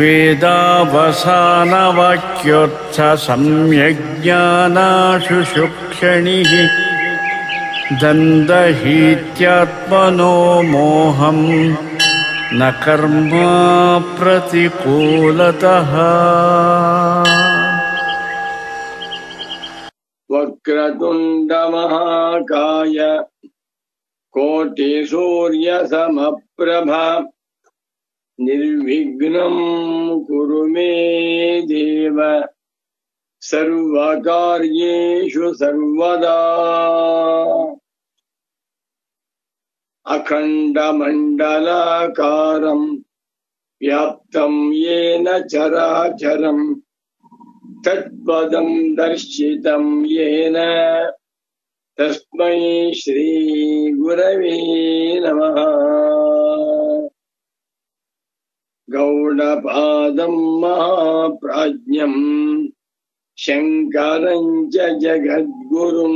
वेदावसानवाक्योत्थसम्यज्ञानाशुशुक्षणिः दन्दहीत्यात्मनो मोहम् न कर्मा प्रतिकूलतः वक्रतुण्डमहाकाय कोटिसूर्यसमप्रभा निर्विघ्नं कुरु मे देव सर्वकार्येषु सर्वदा अखण्डमण्डलाकारम् व्याप्तं येन चराचरम् तत्पदं दर्शितं येन तस्मै श्रीगुरवे नमः गौडपादं महाप्राज्ञम् शङ्करं च जगद्गुरुम्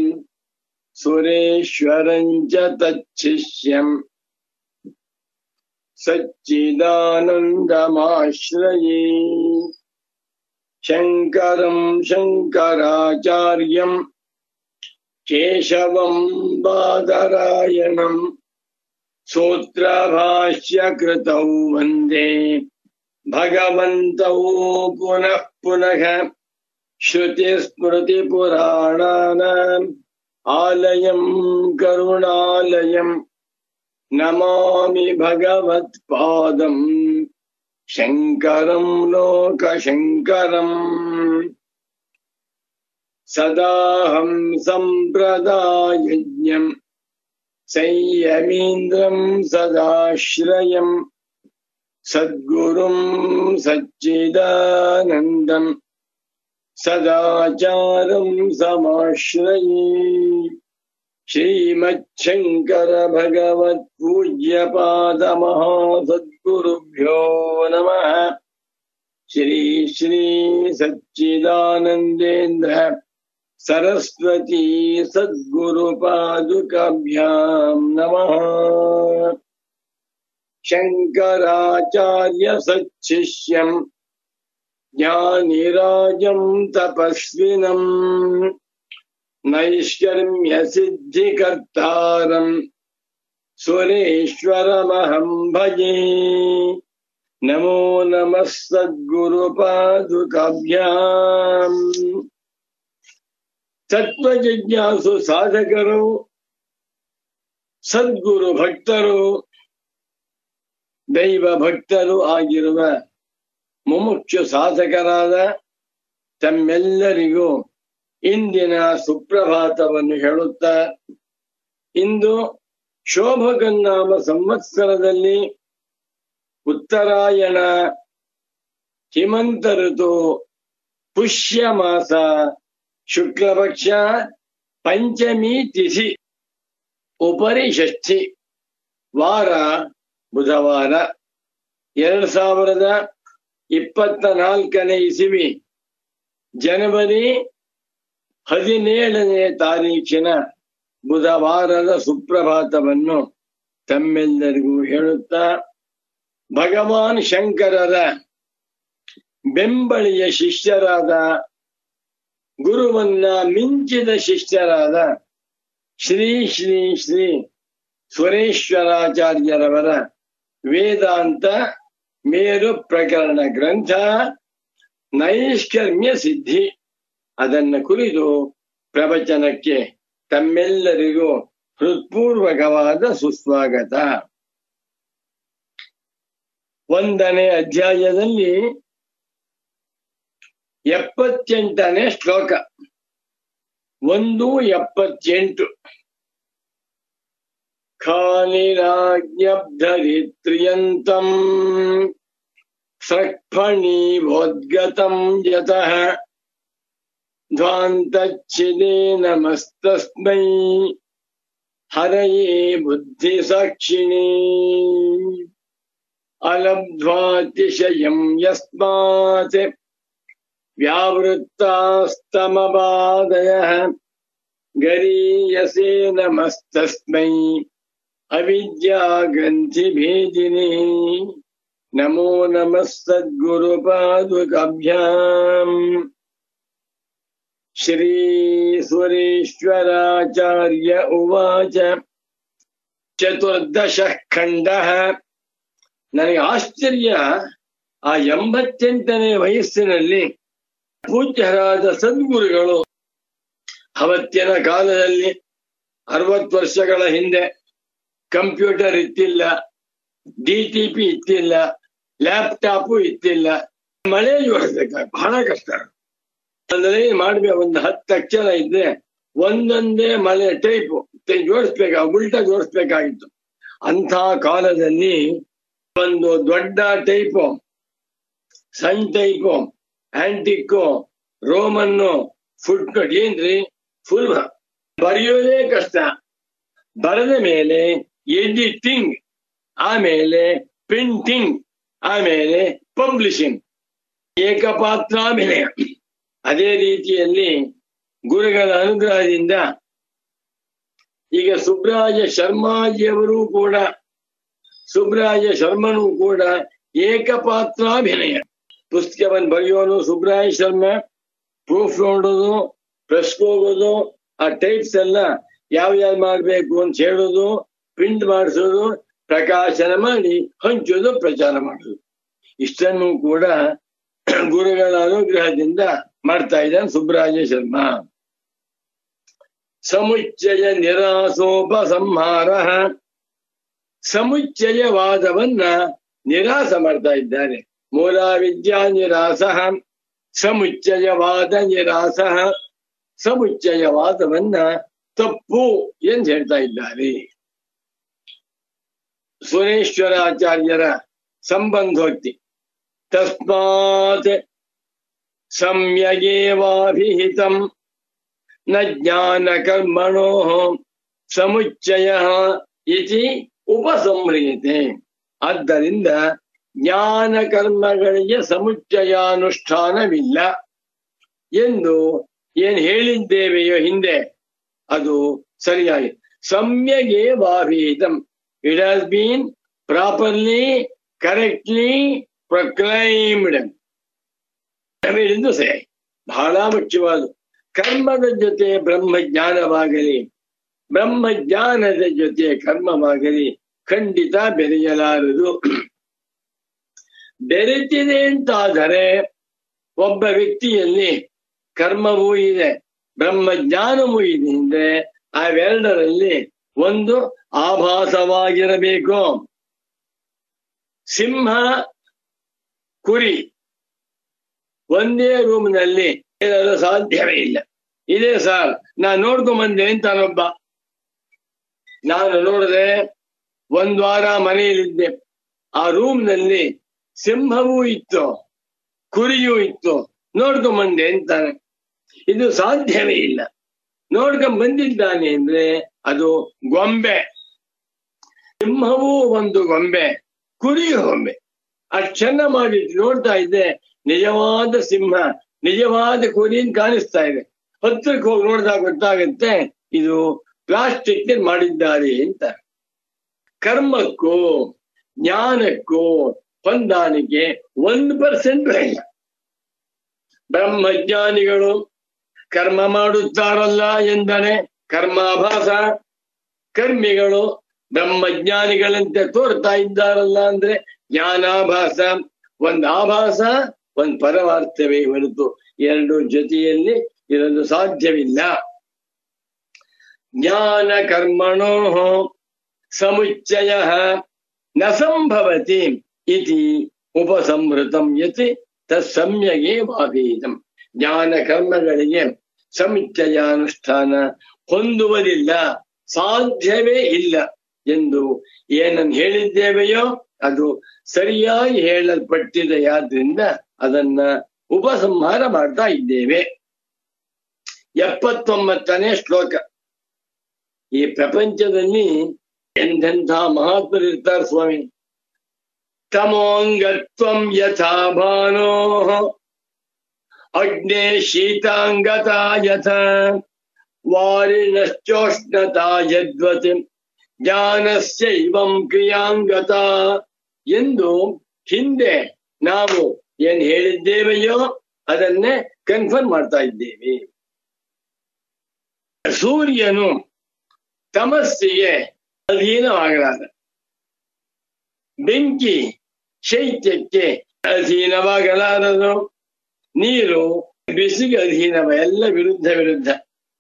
सुरेश्वरं च तच्छिष्यम् सच्चिदानन्दमाश्रये शङ्करं शङ्कराचार्यम् केशवं बादरायणम् सूत्रभाष्यकृतौ वन्दे भगवन्तौ पुनः पुनः श्रुतिस्मृतिपुराणानाम् आलयं करुणालयम् नमामि भगवत्पादम् शङ्करं लोकशङ्करम् सदाहं सम्प्रदायज्ञम् संयमीन्द्रं सदाश्रयम् सद्गुरुं सच्चिदानन्दम् सदाचारं समाश्रये श्रीमच्छङ्कर भगवत्पूज्यपादमहासद्गुरुभ्यो नमः श्री श्री सच्चिदानन्देन्द्र सरस्वती सद्गुरुपादुकाभ्याम् नमः शङ्कराचार्य सच्छिष्यम् ज्ञानिराजम् तपस्विनम् नैष्कर्म्यसिद्धिकर्तारम् सुरेश्वरमहम् भजे नमो नमः सद्गुरुपादुकाभ्याम् ತತ್ವಜಿಜ್ಞಾಸು ಸಾಧಕರು ಸದ್ಗುರು ಭಕ್ತರು ದೈವ ಭಕ್ತರು ಆಗಿರುವ ಮುಮುಕ್ಷು ಸಾಧಕರಾದ ತಮ್ಮೆಲ್ಲರಿಗೂ ಇಂದಿನ ಸುಪ್ರಭಾತವನ್ನು ಹೇಳುತ್ತಾ ಇಂದು ಶೋಭಗನ್ನಾಮ ಸಂವತ್ಸರದಲ್ಲಿ ಉತ್ತರಾಯಣ ಹಿಮಂತ ಋತು ಪುಷ್ಯ ಮಾಸ ಶುಕ್ಲಪಕ್ಷ ಪಂಚಮಿ ತಿಥಿ ಉಪರಿ ಷಷ್ಠಿ ವಾರ ಬುಧವಾರ ಎರಡ್ ಸಾವಿರದ ಇಪ್ಪತ್ತ ನಾಲ್ಕನೇ ಇಸವಿ ಜನವರಿ ಹದಿನೇಳನೇ ತಾರೀಖಿನ ಬುಧವಾರದ ಸುಪ್ರಭಾತವನ್ನು ತಮ್ಮೆಲ್ಲರಿಗೂ ಹೇಳುತ್ತಾ ಭಗವಾನ್ ಶಂಕರರ ಬೆಂಬಳಿಯ ಶಿಷ್ಯರಾದ ಗುರುವನ್ನ ಮಿಂಚಿದ ಶಿಷ್ಯರಾದ ಶ್ರೀ ಶ್ರೀ ಶ್ರೀ ಸುರೇಶ್ವರಾಚಾರ್ಯರವರ ವೇದಾಂತ ಮೇರು ಪ್ರಕರಣ ಗ್ರಂಥ ನೈಷ್ಕರ್ಮ್ಯ ಸಿದ್ಧಿ ಅದನ್ನು ಕುರಿತು ಪ್ರವಚನಕ್ಕೆ ತಮ್ಮೆಲ್ಲರಿಗೂ ಹೃತ್ಪೂರ್ವಕವಾದ ಸುಸ್ವಾಗತ ಒಂದನೇ ಅಧ್ಯಾಯದಲ್ಲಿ ಎಪ್ಪತ್ತೆಂಟನೇ ಶ್ಲೋಕ ಒಂದು ಎಪ್ಪತ್ತೆಂಟು ಖಾನಿರಾಜ್ಞಬ್ಧರಿತ್ರಿಯಂತಂ ಸೃಕ್ಫಣೀವೋದ್ಗತಂ ಯತಃ ಧ್ವಾಂತಚ್ಛಿದೇ ನಮಸ್ತಸ್ಮೈ ಹರಯೇ ಬುದ್ಧಿಸಾಕ್ಷಿಣೀ ಅಲಬ್ಧ್ವಾತಿಶಯಂ ಯಸ್ಮಾತ್ व्यावृत्तास्तमबादयः गरीयसे नमस्तस्मै अविद्याग्रन्थिभेदिनी नमो नमः सद्गुरुपादुकाभ्याम् श्रीसुरेश्वराचार्य उवाच ಚತುರ್ದಶ ಖಂಡ ನನಗೆ ಆಶ್ಚರ್ಯ ಆ ಎಂಬತ್ತೆಂಟನೇ ವಯಸ್ಸಿನಲ್ಲಿ ಪೂಜ್ಯರಾದ ಸದ್ಗುರುಗಳು ಅವತ್ತಿನ ಕಾಲದಲ್ಲಿ ಅರವತ್ತು ವರ್ಷಗಳ ಹಿಂದೆ ಕಂಪ್ಯೂಟರ್ ಇತ್ತಿಲ್ಲ ಡಿ ಟಿ ಪಿ ಇತ್ತಿಲ್ಲ ಲ್ಯಾಪ್ಟಾಪು ಇತ್ತಿಲ್ಲ ಮಳೆ ಜೋಡಿಸ್ಬೇಕ ಬಹಳ ಕಷ್ಟ ಅಂದ್ರೆ ಮಾಡ್ಬೇಕು ಒಂದು ಹತ್ತು ಅಕ್ಷರ ಇದ್ರೆ ಒಂದೊಂದೇ ಮಳೆ ಟೈಪ್ ಜೋಡಿಸ್ಬೇಕ ಉಲ್ಟಾ ಜೋಡಿಸ್ಬೇಕಾಗಿತ್ತು ಅಂಥ ಕಾಲದಲ್ಲಿ ಒಂದು ದೊಡ್ಡ ಟೈಪು ಸಣ್ಣ type antique Roman footnote ಏನ್ರಿ ಫುಲ್ ಬರೆಯೋದೇ ಕಷ್ಟ ಬರೆದ ಮೇಲೆ ಎಡಿಟಿಂಗ್ ಆಮೇಲೆ ಪ್ರಿಂಟಿಂಗ್ ಆಮೇಲೆ ಪಬ್ಲಿಷಿಂಗ್ ಏಕಪಾತ್ರಾಭಿನಯ ಅದೇ ರೀತಿಯಲ್ಲಿ ಗುರುಗಳ ಅನುಗ್ರಹದಿಂದ ಈಗ ಸುಬ್ರಾಜ ಶರ್ಮಾಜಿಯವರು ಕೂಡ ಸುಬ್ರಾಜ ಶರ್ಮನು ಕೂಡ ಏಕಪಾತ್ರಾಭಿನಯ ಪುಸ್ತಕವನ್ನು ಬರೆಯೋನು ಸುಬ್ರಾಯ ಶರ್ಮ ಪ್ರೂಫ್ ನೋಡೋದು ಪ್ರೆಸ್ ಹೋಗೋದು ಆ ಟೈಪ್ಸ್ ಎಲ್ಲ ಯಾವ ಯಾವ ಮಾಡ್ಬೇಕು ಅಂತ ಹೇಳೋದು ಪ್ರಿಂಟ್ ಮಾಡಿಸೋದು ಪ್ರಕಾಶನ ಮಾಡಿ ಹಂಚೋದು ಪ್ರಚಾರ ಮಾಡೋದು ಇಷ್ಟನ್ನು ಕೂಡ ಗುರುಗಳ ಅನುಗ್ರಹದಿಂದ ಮಾಡ್ತಾ ಇದ್ದಾನೆ ಸುಬ್ರಾಜ ಶರ್ಮಾ ಸಮುಚ್ಚಯ ನಿರಾಸೋಪಸಂಹಾರ ಸಮುಚ್ಚಯವಾದವನ್ನ ನಿರಾಸ ಮಾಡ್ತಾ ಇದ್ದಾರೆ ಮೂಲ ವಿದ್ಯಾ ನಿರಾಸ ಸಮುಚ್ಚಯವಾದ ನಿರಾಸ ಸಮುಚ್ಚಯವಾದವನ್ನ ತಪ್ಪು ಎಂದು ಹೇಳ್ತಾ ಇದ್ದಾರೆ ಸುರೇಶ್ವರಾಚಾರ್ಯರ ಸಂಬಂಧೋಕ್ತಿ ತಸ್ಮಾತ್ ಸಮ್ಯಗೇವಾಭಿಹಿತಂ ನ ಜ್ಞಾನ ಕರ್ಮಣೋ ಸಮುಚ್ಚಯ ಇತಿ ಉಪಸಂಹ್ರಿಯತೆ ಆದ್ದರಿಂದ ಜ್ಞಾನ ಕರ್ಮಗಳಿಗೆ ಸಮುಚ್ಚಯಾನುಷ್ಠಾನವಿಲ್ಲ ಎಂದು ಏನ್ ಹೇಳಿದ್ದೇವೆಯೋ ಹಿಂದೆ ಅದು ಸರಿಯಾಗಿ ಸಮ್ಯಗೆ ವಾಭೀತಂ it has been properly correctly proclaimed ಹೇಳಿದ್ದು ಸರಿ ಬಹಳ ಮುಖ್ಯವಾದ ಕರ್ಮದ ಜೊತೆ ಬ್ರಹ್ಮಜ್ಞಾನವಾಗಲಿ ಬ್ರಹ್ಮಜ್ಞಾನದ ಜೊತೆ ಕರ್ಮವಾಗಲಿ ಖಂಡಿತ ಬೆರೆಯಲಾರದು ಬೆರೆತಿದೆ ಅಂತಾದರೆ ಒಬ್ಬ ವ್ಯಕ್ತಿಯಲ್ಲಿ ಕರ್ಮವೂ ಇದೆ ಬ್ರಹ್ಮಜ್ಞಾನವೂ ಇದೆ ಅಂದ್ರೆ ಅವೆರಡರಲ್ಲಿ ಒಂದು ಆಭಾಸವಾಗಿರಬೇಕು ಸಿಂಹ ಕುರಿ ಒಂದೇ ರೂಮ್ನಲ್ಲಿ ಇರಲು ಸಾಧ್ಯವೇ ಇಲ್ಲ ಇದೆ ಸರ್ ನಾನು ನೋಡ್ಕೊಂಡ್ ಬಂದೆ ಅಂತಾನೊಬ್ಬ ನಾನು ನೋಡಿದೆ ಒಂದ್ ವಾರ ಮನೆಯಲ್ಲಿದ್ದೆ ಆ ರೂಮ್ನಲ್ಲಿ ಸಿಂಹವೂ ಇತ್ತು ಕುರಿಯೂ ಇತ್ತು ನೋಡ್ಕೊಂಡ್ ಬಂದೆ ಅಂತಾನೆ ಇದು ಸಾಧ್ಯವೇ ಇಲ್ಲ ನೋಡ್ಕೊಂಡ್ ಬಂದಿದ್ದಾನೆ ಅಂದ್ರೆ ಅದು ಗೊಂಬೆ ಸಿಂಹವೂ ಒಂದು ಗೊಂಬೆ ಕುರಿಯು ಗೊಂಬೆ ಅಷ್ಟು ಚೆನ್ನ ಮಾಡಿ ನೋಡ್ತಾ ಇದ್ದೆ ನಿಜವಾದ ಸಿಂಹ ನಿಜವಾದ ಕುರಿನ್ ಕಾಣಿಸ್ತಾ ಇದೆ ಹತ್ರಕ್ಕೆ ಹೋಗಿ ನೋಡಿದಾಗ ಗೊತ್ತಾಗುತ್ತೆ ಇದು ಪ್ಲಾಸ್ಟಿಕ್ ಮಾಡಿದ್ದಾರೆ ಅಂತ ಕರ್ಮಕ್ಕೂ ಜ್ಞಾನಕ್ಕೂ ಹೊಂದಾಣಿಕೆ ಒಂದು ಪರ್ಸೆಂಟ್ ಇಲ್ಲ ಬ್ರಹ್ಮಜ್ಞಾನಿಗಳು ಕರ್ಮ ಮಾಡುತ್ತಾರಲ್ಲ ಎಂದರೆ ಕರ್ಮಾಭಾಸ ಕರ್ಮಿಗಳು ಬ್ರಹ್ಮಜ್ಞಾನಿಗಳಂತೆ ತೋರ್ತಾ ಇದ್ದಾರಲ್ಲ ಅಂದ್ರೆ ಜ್ಞಾನಾಭಾಸ ಒಂದ್ ಆಭಾಸ ಒಂದ್ ಪರಮಾರ್ಥವೇ ಹೊರತು ಎರಡು ಜೊತೆಯಲ್ಲಿ ಇರಲು ಸಾಧ್ಯವಿಲ್ಲ ಜ್ಞಾನ ಕರ್ಮಣೋ ಸಮುಚ್ಚಯ ನ ಸಂಭವತಿ ಇತಿ ಉಪಸಂಹೃತಂ ಯತಿ ತತ್ಸಮ್ಯಗೆ ವಾಭೀತಂ ಜ್ಞಾನ ಕರ್ಮಗಳಿಗೆ ಸಮುಚ್ಚಯಾನುಷ್ಠಾನ ಹೊಂದುವುದಿಲ್ಲ ಸಾಧ್ಯವೇ ಇಲ್ಲ ಎಂದು ಏನನ್ನು ಹೇಳಿದ್ದೇವೆಯೋ ಅದು ಸರಿಯಾಗಿ ಹೇಳಲ್ಪಟ್ಟಿದೆಯಾದ್ರಿಂದ ಅದನ್ನ ಉಪಸಂಹಾರ ಮಾಡ್ತಾ ಇದ್ದೇವೆ ಎಪ್ಪತ್ತೊಂಬತ್ತನೇ ಶ್ಲೋಕ ಈ ಪ್ರಪಂಚದಲ್ಲಿ ಎಂತೆಂಥ ಮಹಾತ್ಮರು ಇರ್ತಾರೆ ಸ್ವಾಮಿ ತಮೋಂಗತ್ವಂ ಯಥಾ ಭಾನೋ ಅಗ್ನೇ ಶೀತಾಂಗತಾ ಯಥ ವಾರಿಣಶ್ಚೋಷ್ಣತಾ ಯದ್ವತ್ ಜ್ಞಾನಸ್ಯ ಇವಂ ಕ್ರಿಯಾಂಗತ ಎಂದು ಹಿಂದೆ ನಾವು ಏನ್ ಹೇಳಿದ್ದೇವೆಯೋ ಅದನ್ನೇ ಕನ್ಫರ್ಮ್ ಮಾಡ್ತಾ ಇದ್ದೇವೆ ಸೂರ್ಯನು ತಮಸ್ಸಿಗೆ ಅಧೀನವಾಗಲಾರ ಬೆಂಕಿ ಶೈತ್ಯಕ್ಕೆ ಅಧೀನವಾಗಲಾರದು ನೀರು ಬಿಸಿಗೆ ಅಧೀನವ ಎಲ್ಲ ವಿರುದ್ಧ ವಿರುದ್ಧ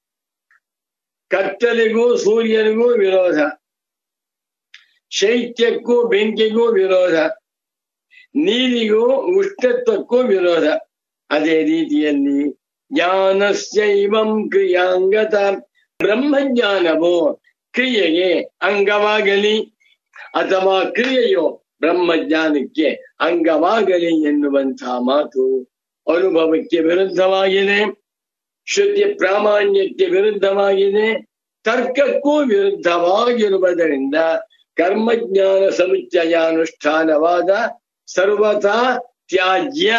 ಕತ್ತಲಿಗೂ ಸೂರ್ಯನಿಗೂ ವಿರೋಧ ಶೈತ್ಯಕ್ಕೂ ಬೆಂಕಿಗೂ ವಿರೋಧ ನೀರಿಗೂ ಉಷ್ಣತ್ವಕ್ಕೂ ವಿರೋಧ ಅದೇ ರೀತಿಯಲ್ಲಿ ಜ್ಞಾನಸ್ಯೈವಂ ಕ್ರಿಯಾಂಗತ ಬ್ರಹ್ಮಜ್ಞಾನವು ಕ್ರಿಯೆಗೆ ಅಂಗವಾಗಲಿ ಅಥವಾ ಕ್ರಿಯೆಯು ಬ್ರಹ್ಮಜ್ಞಾನಕ್ಕೆ ಅಂಗವಾಗಲಿ ಎನ್ನುವಂತಹ ಮಾತು ಅನುಭವಕ್ಕೆ ವಿರುದ್ಧವಾಗಿದೆ ಶ್ರುತಿ ಪ್ರಾಮಾಣ್ಯಕ್ಕೆ ವಿರುದ್ಧವಾಗಿದೆ ತರ್ಕಕ್ಕೂ ವಿರುದ್ಧವಾಗಿರುವುದರಿಂದ ಕರ್ಮಜ್ಞಾನ ಸಮುಚ್ಚಯಾನುಷ್ಠಾನವಾದ ಸರ್ವಥಾ ತ್ಯಾಜ್ಯ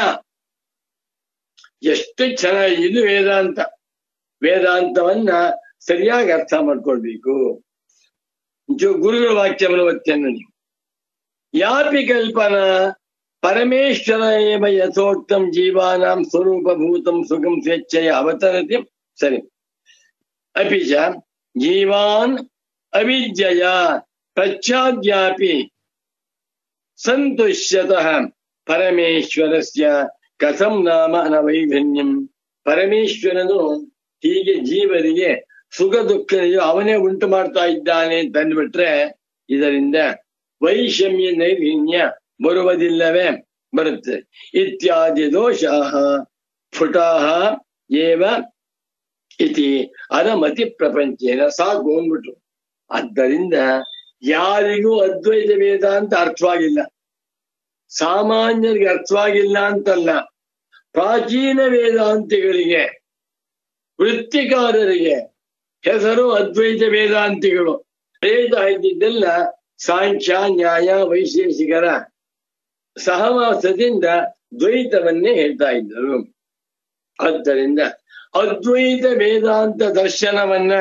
ಎಷ್ಟು ಚೆನ್ನಾಗಿ ಇದು ವೇದಾಂತ ವೇದಾಂತವನ್ನ ಸರಿಯಾಗಿ ಅರ್ಥ ಮಾಡ್ಕೊಳ್ಬೇಕು ಜೋ ಗುರುಗಳ ವಾಕ್ಯವನ್ನು ಒತ್ತೆನ್ನು ನೀವು ಯಾಪಿ ಕಲ್ಪನಾ ಪರಮೇಶ್ವರ ಏವ ಯಥೋಕ್ತಂ ಜೀವಾನಾಂ ಸ್ವರೂಪಭೂತಂ ಸುಖಂ ಸ್ವೇಚ್ಛೆಯ ಅವತರತಿ ಸರಿ ಅಪಿ ಚ ಜೀವಾನ್ ಅವಿದ್ಯಯ ಪಶ್ಚಾದ್ಯಾಪಿ ಸಂತುಷ್ಯತಃ ಪರಮೇಶ್ವರಸ್ಯ ಕಥಂ ನಾಮ ಅನವೈಧನ್ಯಂ ಪರಮೇಶ್ವರನು ಹೀಗೆ ಜೀವರಿಗೆ ಸುಖ ದುಃಖನಿಗೆ ಅವನೇ ಉಂಟು ಮಾಡ್ತಾ ಇದ್ದಾನೆ ಅಂತ ಅಂದ್ಬಿಟ್ರೆ ಇದರಿಂದ ವೈಷಮ್ಯ ನೈರ್ಹಿಣ್ಯ ಬರುವುದಿಲ್ಲವೇ ಬರುತ್ತೆ ಇತ್ಯಾದಿ ದೋಷ ಫುಟಾಹ ಏವ ಇತಿ ಅನಮತಿ ಪ್ರಪಂಚೇನ ಸಾಕು ಅಂದ್ಬಿಟ್ರು ಆದ್ದರಿಂದ ಯಾರಿಗೂ ಅದ್ವೈತ ವೇದಾಂತ ಅರ್ಥವಾಗಿಲ್ಲ ಸಾಮಾನ್ಯರಿಗೆ ಅರ್ಥವಾಗಿಲ್ಲ ಅಂತಲ್ಲ ಪ್ರಾಚೀನ ವೇದಾಂತಿಗಳಿಗೆ ವೃತ್ತಿಕಾರರಿಗೆ ಹೆಸರು ಅದ್ವೈತ ವೇದಾಂತಿಗಳು ಹೇಳ್ತಾ ಇದ್ದಿದ್ದೆಲ್ಲ ಸಾಂಖ್ಯ ನ್ಯಾಯ ವೈಶೇಷಿಕರ ಸಹವಾಸದಿಂದ ದ್ವೈತವನ್ನೇ ಹೇಳ್ತಾ ಇದ್ದರು ಆದ್ದರಿಂದ ಅದ್ವೈತ ವೇದಾಂತ ದರ್ಶನವನ್ನ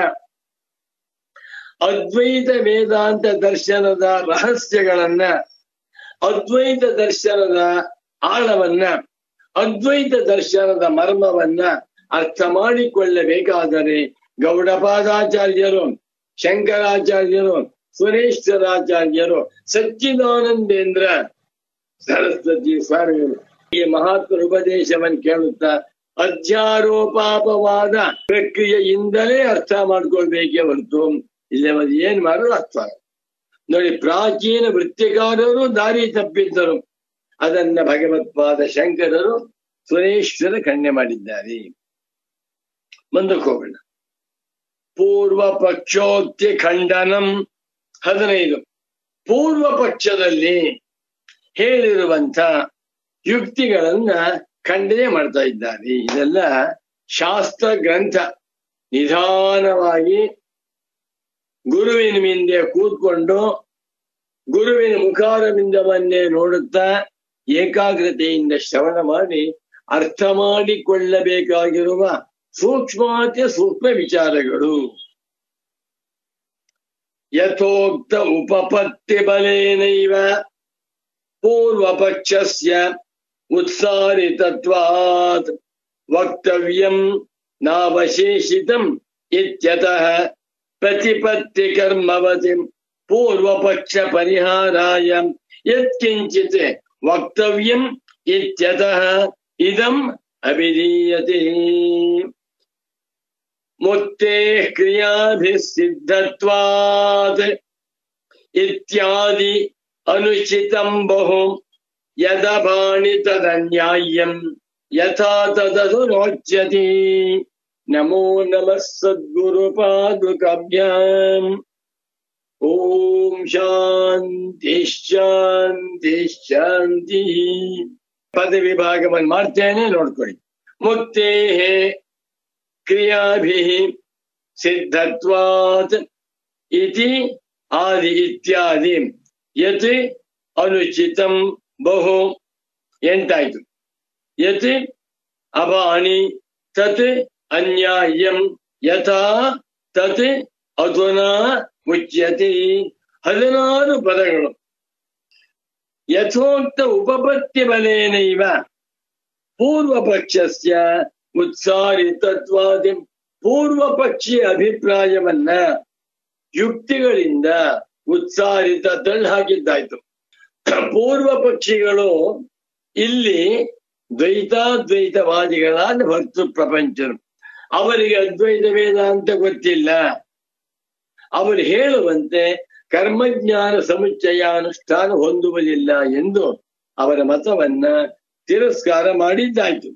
ಅದ್ವೈತ ವೇದಾಂತ ದರ್ಶನದ ರಹಸ್ಯಗಳನ್ನ ಅದ್ವೈತ ದರ್ಶನದ ಆಳವನ್ನ ಅದ್ವೈತ ದರ್ಶನದ ಮರ್ಮವನ್ನ ಅರ್ಥ ಮಾಡಿಕೊಳ್ಳಬೇಕಾದರೆ ಗೌಡಪಾದಾಚಾರ್ಯರು ಶಂಕರಾಚಾರ್ಯರು ಸುರೇಶ್ವರಾಚಾರ್ಯರು ಸಚ್ಚಿದಾನಂದೇಂದ್ರ ಸರಸ್ವತಿ ಸ್ವಾಮಿಗಳು ಈ ಮಹಾತ್ಮರ ಉಪದೇಶವನ್ನು ಕೇಳುತ್ತಾ ಅಧ್ಯಾರೋಪಾಪವಾದ ಪ್ರಕ್ರಿಯೆಯಿಂದಲೇ ಅರ್ಥ ಮಾಡ್ಕೊಳ್ಬೇಕೇ ಹೊರತು ಇಲ್ಲೇ ಮತ್ತೆ ಏನ್ ಮಾಡೋದು ಅರ್ಥ ಆಗಲ್ಲ. ನೋಡಿ ಪ್ರಾಚೀನ ವೃತ್ತಿಕಾರರು ದಾರಿ ತಪ್ಪಿದ್ದರು ಅದನ್ನ ಭಗವತ್ಪಾದ ಶಂಕರರು ಸುರೇಶ್ವರ ಖಂಡನೆ ಮಾಡಿದ್ದಾರೆ ಮುಂದಕ್ಕೆ ಹೋಗೋಣ ಪೂರ್ವ ಪಕ್ಷೋಕ್ತಿ ಖಂಡನಂ ಹದಿನೈದು ಪೂರ್ವ ಪಕ್ಷದಲ್ಲಿ ಹೇಳಿರುವಂತ ಯುಕ್ತಿಗಳನ್ನ ಖಂಡನೆ ಮಾಡ್ತಾ ಇದ್ದಾರೆ ಇದೆಲ್ಲ ಶಾಸ್ತ್ರ ಗ್ರಂಥ ನಿಧಾನವಾಗಿ ಗುರುವಿನ ಮುಂದೆ ಕೂತ್ಕೊಂಡು ಗುರುವಿನ ಮುಖಾರವಿಂದವನ್ನೇ ನೋಡುತ್ತಾ ಏಕಾಗ್ರತೆಯಿಂದ ಶ್ರವಣ ಮಾಡಿ ಅರ್ಥ ಮಾಡಿಕೊಳ್ಳಬೇಕಾಗಿರುವ ಸೂಕ್ಷ್ಮಾತಿ ಸೂಕ್ಷ್ಮ ವಿಚಾರಗಳು ಯಥೋಕ್ತ ಉಪಪತ್ತಿ ಬಲೇನೈವ ಪೂರ್ವ ಪಕ್ಷಸ್ಯ ಉತ್ಸಾರಿತತ್ವಾತ್ ವಕ್ತವ್ಯಂ ನಾವಶೇಷಿತಂ ಇತ್ಯತಃ ಪ್ರತಿಪತ್ತಿ ಕರ್ಮವತಿ ಪೂರ್ವ ಪಕ್ಷ ಪರಿಹಾರಾಯ ಯತ್ಕಿಂಚಿತ್ ವಕ್ತವ್ಯಂ ಇತ್ಯತಃ ಇದಂ ಅಭಿಧೀಯತೆ ಮುಕ್ತೆ ಕ್ರಿಯಾಭಿः ಸಿದ್ಧತ್ವಾತ್ ಇತ್ಯಾದಿ ಅನುಚಿತಂ ಬಹು ಯದಭಾಣಿ ತದನ್ಯಾಯಂ ಯಥಾ ತದದು ನೋಚ್ಯತಿ ನಮೋ ನಮಃ ಸದ್ಗುರು ಪಾದುಕಾಭ್ಯಾಂ ಓಂ ಶಾಂತಿ ಶಾಂತಿ ಶಾಂತಿ ಪದ ವಿಭಾಗವನ್ನು ಮಾಡ್ತೇನೆ ನೋಡ್ಕೊಳ್ಳಿ ಮುಕ್ತೇ ಕ್ರಿಯಾಭಿ ಸಿದ್ಧತ್ವಾತ್ ಇತಿ ಆದಿ ಇತ್ಯಾದಿ ಯತ್ ಅನುಚಿತಂ ಬಹು ಎಂಟಾಯ್ತು ಯತ್ ಅಭಾಣಿ ತತ್ ಅನ್ಯಾಯಂ ಯಥಾ ತತ್ ಅಧುನಾ ಮುಚ್ಯತೆ ಹದಿನಾರು ಪದಗಳು ಯಥೋಕ್ತ ಉಪಪತ್ತಿ ಬಲೇನೈವ ಪೂರ್ವ ಪಕ್ಷಸ್ಯ ಉತ್ಸಾರಿತತ್ವಾದಿ ಪೂರ್ವ ಪಕ್ಷಿಯ ಅಭಿಪ್ರಾಯವನ್ನ ಯುಕ್ತಿಗಳಿಂದ ಉತ್ಸಾರಿತ ತಳ್ಳಿ ಹಾಕಿದ್ದಾಯ್ತು ಪೂರ್ವ ಪಕ್ಷಿಗಳು ಇಲ್ಲಿ ದ್ವೈತಾದ್ವೈತವಾದಿಗಳಾದ ಭಕ್ತೃ ಪ್ರಪಂಚರು ಅವರಿಗೆ ಅದ್ವೈತ ವೇದಾಂತ ಗೊತ್ತಿಲ್ಲ ಅವರು ಹೇಳುವಂತೆ ಕರ್ಮಜ್ಞಾನ ಸಮುಚ್ಚಯ ಅನುಷ್ಠಾನ ಹೊಂದುವುದಿಲ್ಲ ಎಂದು ಅವರ ಮತವನ್ನ ತಿರಸ್ಕಾರ ಮಾಡಿದ್ದಾಯ್ತು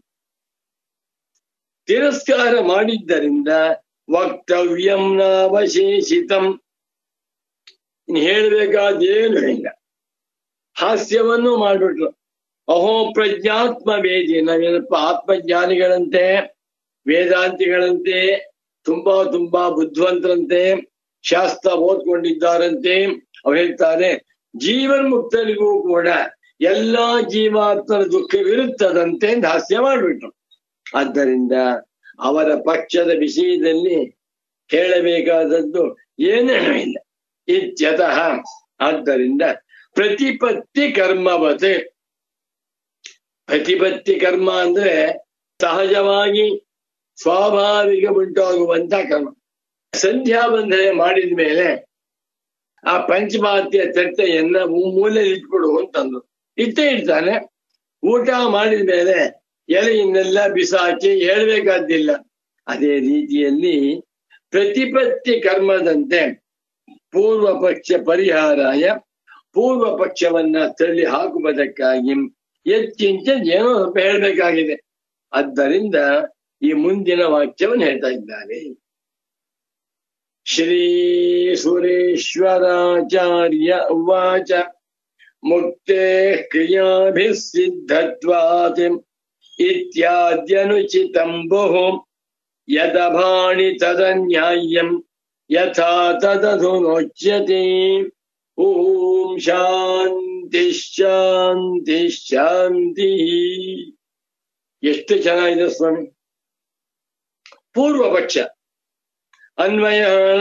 ತಿರಸ್ಕಾರ ಮಾಡಿದ್ದರಿಂದ ವಕ್ತವ್ಯಂ ನಾವಶೇಷಿತಂ ಇನ್ನು ಹೇಳಬೇಕಾದೇನು ಇಲ್ಲ ಹಾಸ್ಯವನ್ನು ಮಾಡ್ಬಿಟ್ರು ಅಹೋ ಪ್ರಜ್ಞಾತ್ಮ ವೇದಿ ನಾವೇನಪ್ಪ ಆತ್ಮಜ್ಞಾನಿಗಳಂತೆ ವೇದಾಂತಿಗಳಂತೆ ತುಂಬಾ ತುಂಬಾ ಬುದ್ಧಿವಂತರಂತೆ ಶಾಸ್ತ್ರ ಓದ್ಕೊಂಡಿದ್ದಾರಂತೆ ಅವ್ರು ಹೇಳ್ತಾರೆ ಜೀವನ್ಮುಕ್ತರಿಗೂ ಕೂಡ ಎಲ್ಲಾ ಜೀವಾತ್ಮರ ದುಃಖವಿರುತ್ತದಂತೆ ಅಂತ ಹಾಸ್ಯ ಮಾಡಿಬಿಟ್ರು ಆದ್ದರಿಂದ ಅವರ ಪಕ್ಷದ ವಿಷಯದಲ್ಲಿ ಹೇಳಬೇಕಾದದ್ದು ಏನೇನೂ ಇಲ್ಲ ಇತ್ಯತಃ ಆದ್ದರಿಂದ ಪ್ರತಿಪತ್ತಿ ಕರ್ಮವತೆ ಪ್ರತಿಪತ್ತಿ ಕರ್ಮ ಅಂದ್ರೆ ಸಹಜವಾಗಿ ಸ್ವಾಭಾವಿಕ ಉಂಟಾಗುವಂತ ಕರ್ಮ ಸಂಧ್ಯಾ ಬಂಧನೆ ಮಾಡಿದ ಮೇಲೆ ಆ ಪಂಚಮಾತ್ಯ ತಟ್ಟೆಯನ್ನ ಮೂಲೆಯಲ್ಲಿ ಇಟ್ಬಿಡು ಅಂತಂದ್ರು ಇಟ್ಟೇ ಇಡ್ತಾನೆ ಊಟ ಮಾಡಿದ ಮೇಲೆ ಎಲೆಯನ್ನೆಲ್ಲ ಬಿಸಾಕಿ ಹೇಳ್ಬೇಕಾದ್ದಿಲ್ಲ ಅದೇ ರೀತಿಯಲ್ಲಿ ಪ್ರತಿಪತ್ತಿ ಕರ್ಮದಂತೆ ಪೂರ್ವ ಪಕ್ಷ ಪರಿಹಾರಾಯ ಪೂರ್ವ ಪಕ್ಷವನ್ನ ತಳ್ಳಿ ಹಾಕುವುದಕ್ಕಾಗಿ ಹೆಚ್ಚಿಂಚ ಏನೋ ಸ್ವಲ್ಪ ಹೇಳ್ಬೇಕಾಗಿದೆ ಆದ್ದರಿಂದ ಈ ಮುಂದಿನ ವಾಕ್ಯವನ್ನು ಹೇಳ್ತಾ ಇದ್ದಾರೆ ಶ್ರೀ ಸುರೇಶ್ವರಾಚಾರ್ಯ ಉವಾಚ ಮುಕ್ತೆ ಕ್ರಿಯಾಭಿः ಸಿದ್ಧತ್ವಾತ್ ಇತ್ಯಾದ್ಯನುಚಿತಂ ಬಹು ಯದಭಾಣಿ ತದನ್ಯಾಯಂ ಯಥಾ ತದಧುನೋಚ್ಯತೆ ಓಂ ಶಾಂತಿ ಶಾಂತಿ ಶಾಂತಿ ಎಷ್ಟು ಚೆನ್ನಾಗಿದೆ ಸ್ವಾಮಿ ಪೂರ್ವ ಪಕ್ಷ ಅನ್ವಯನ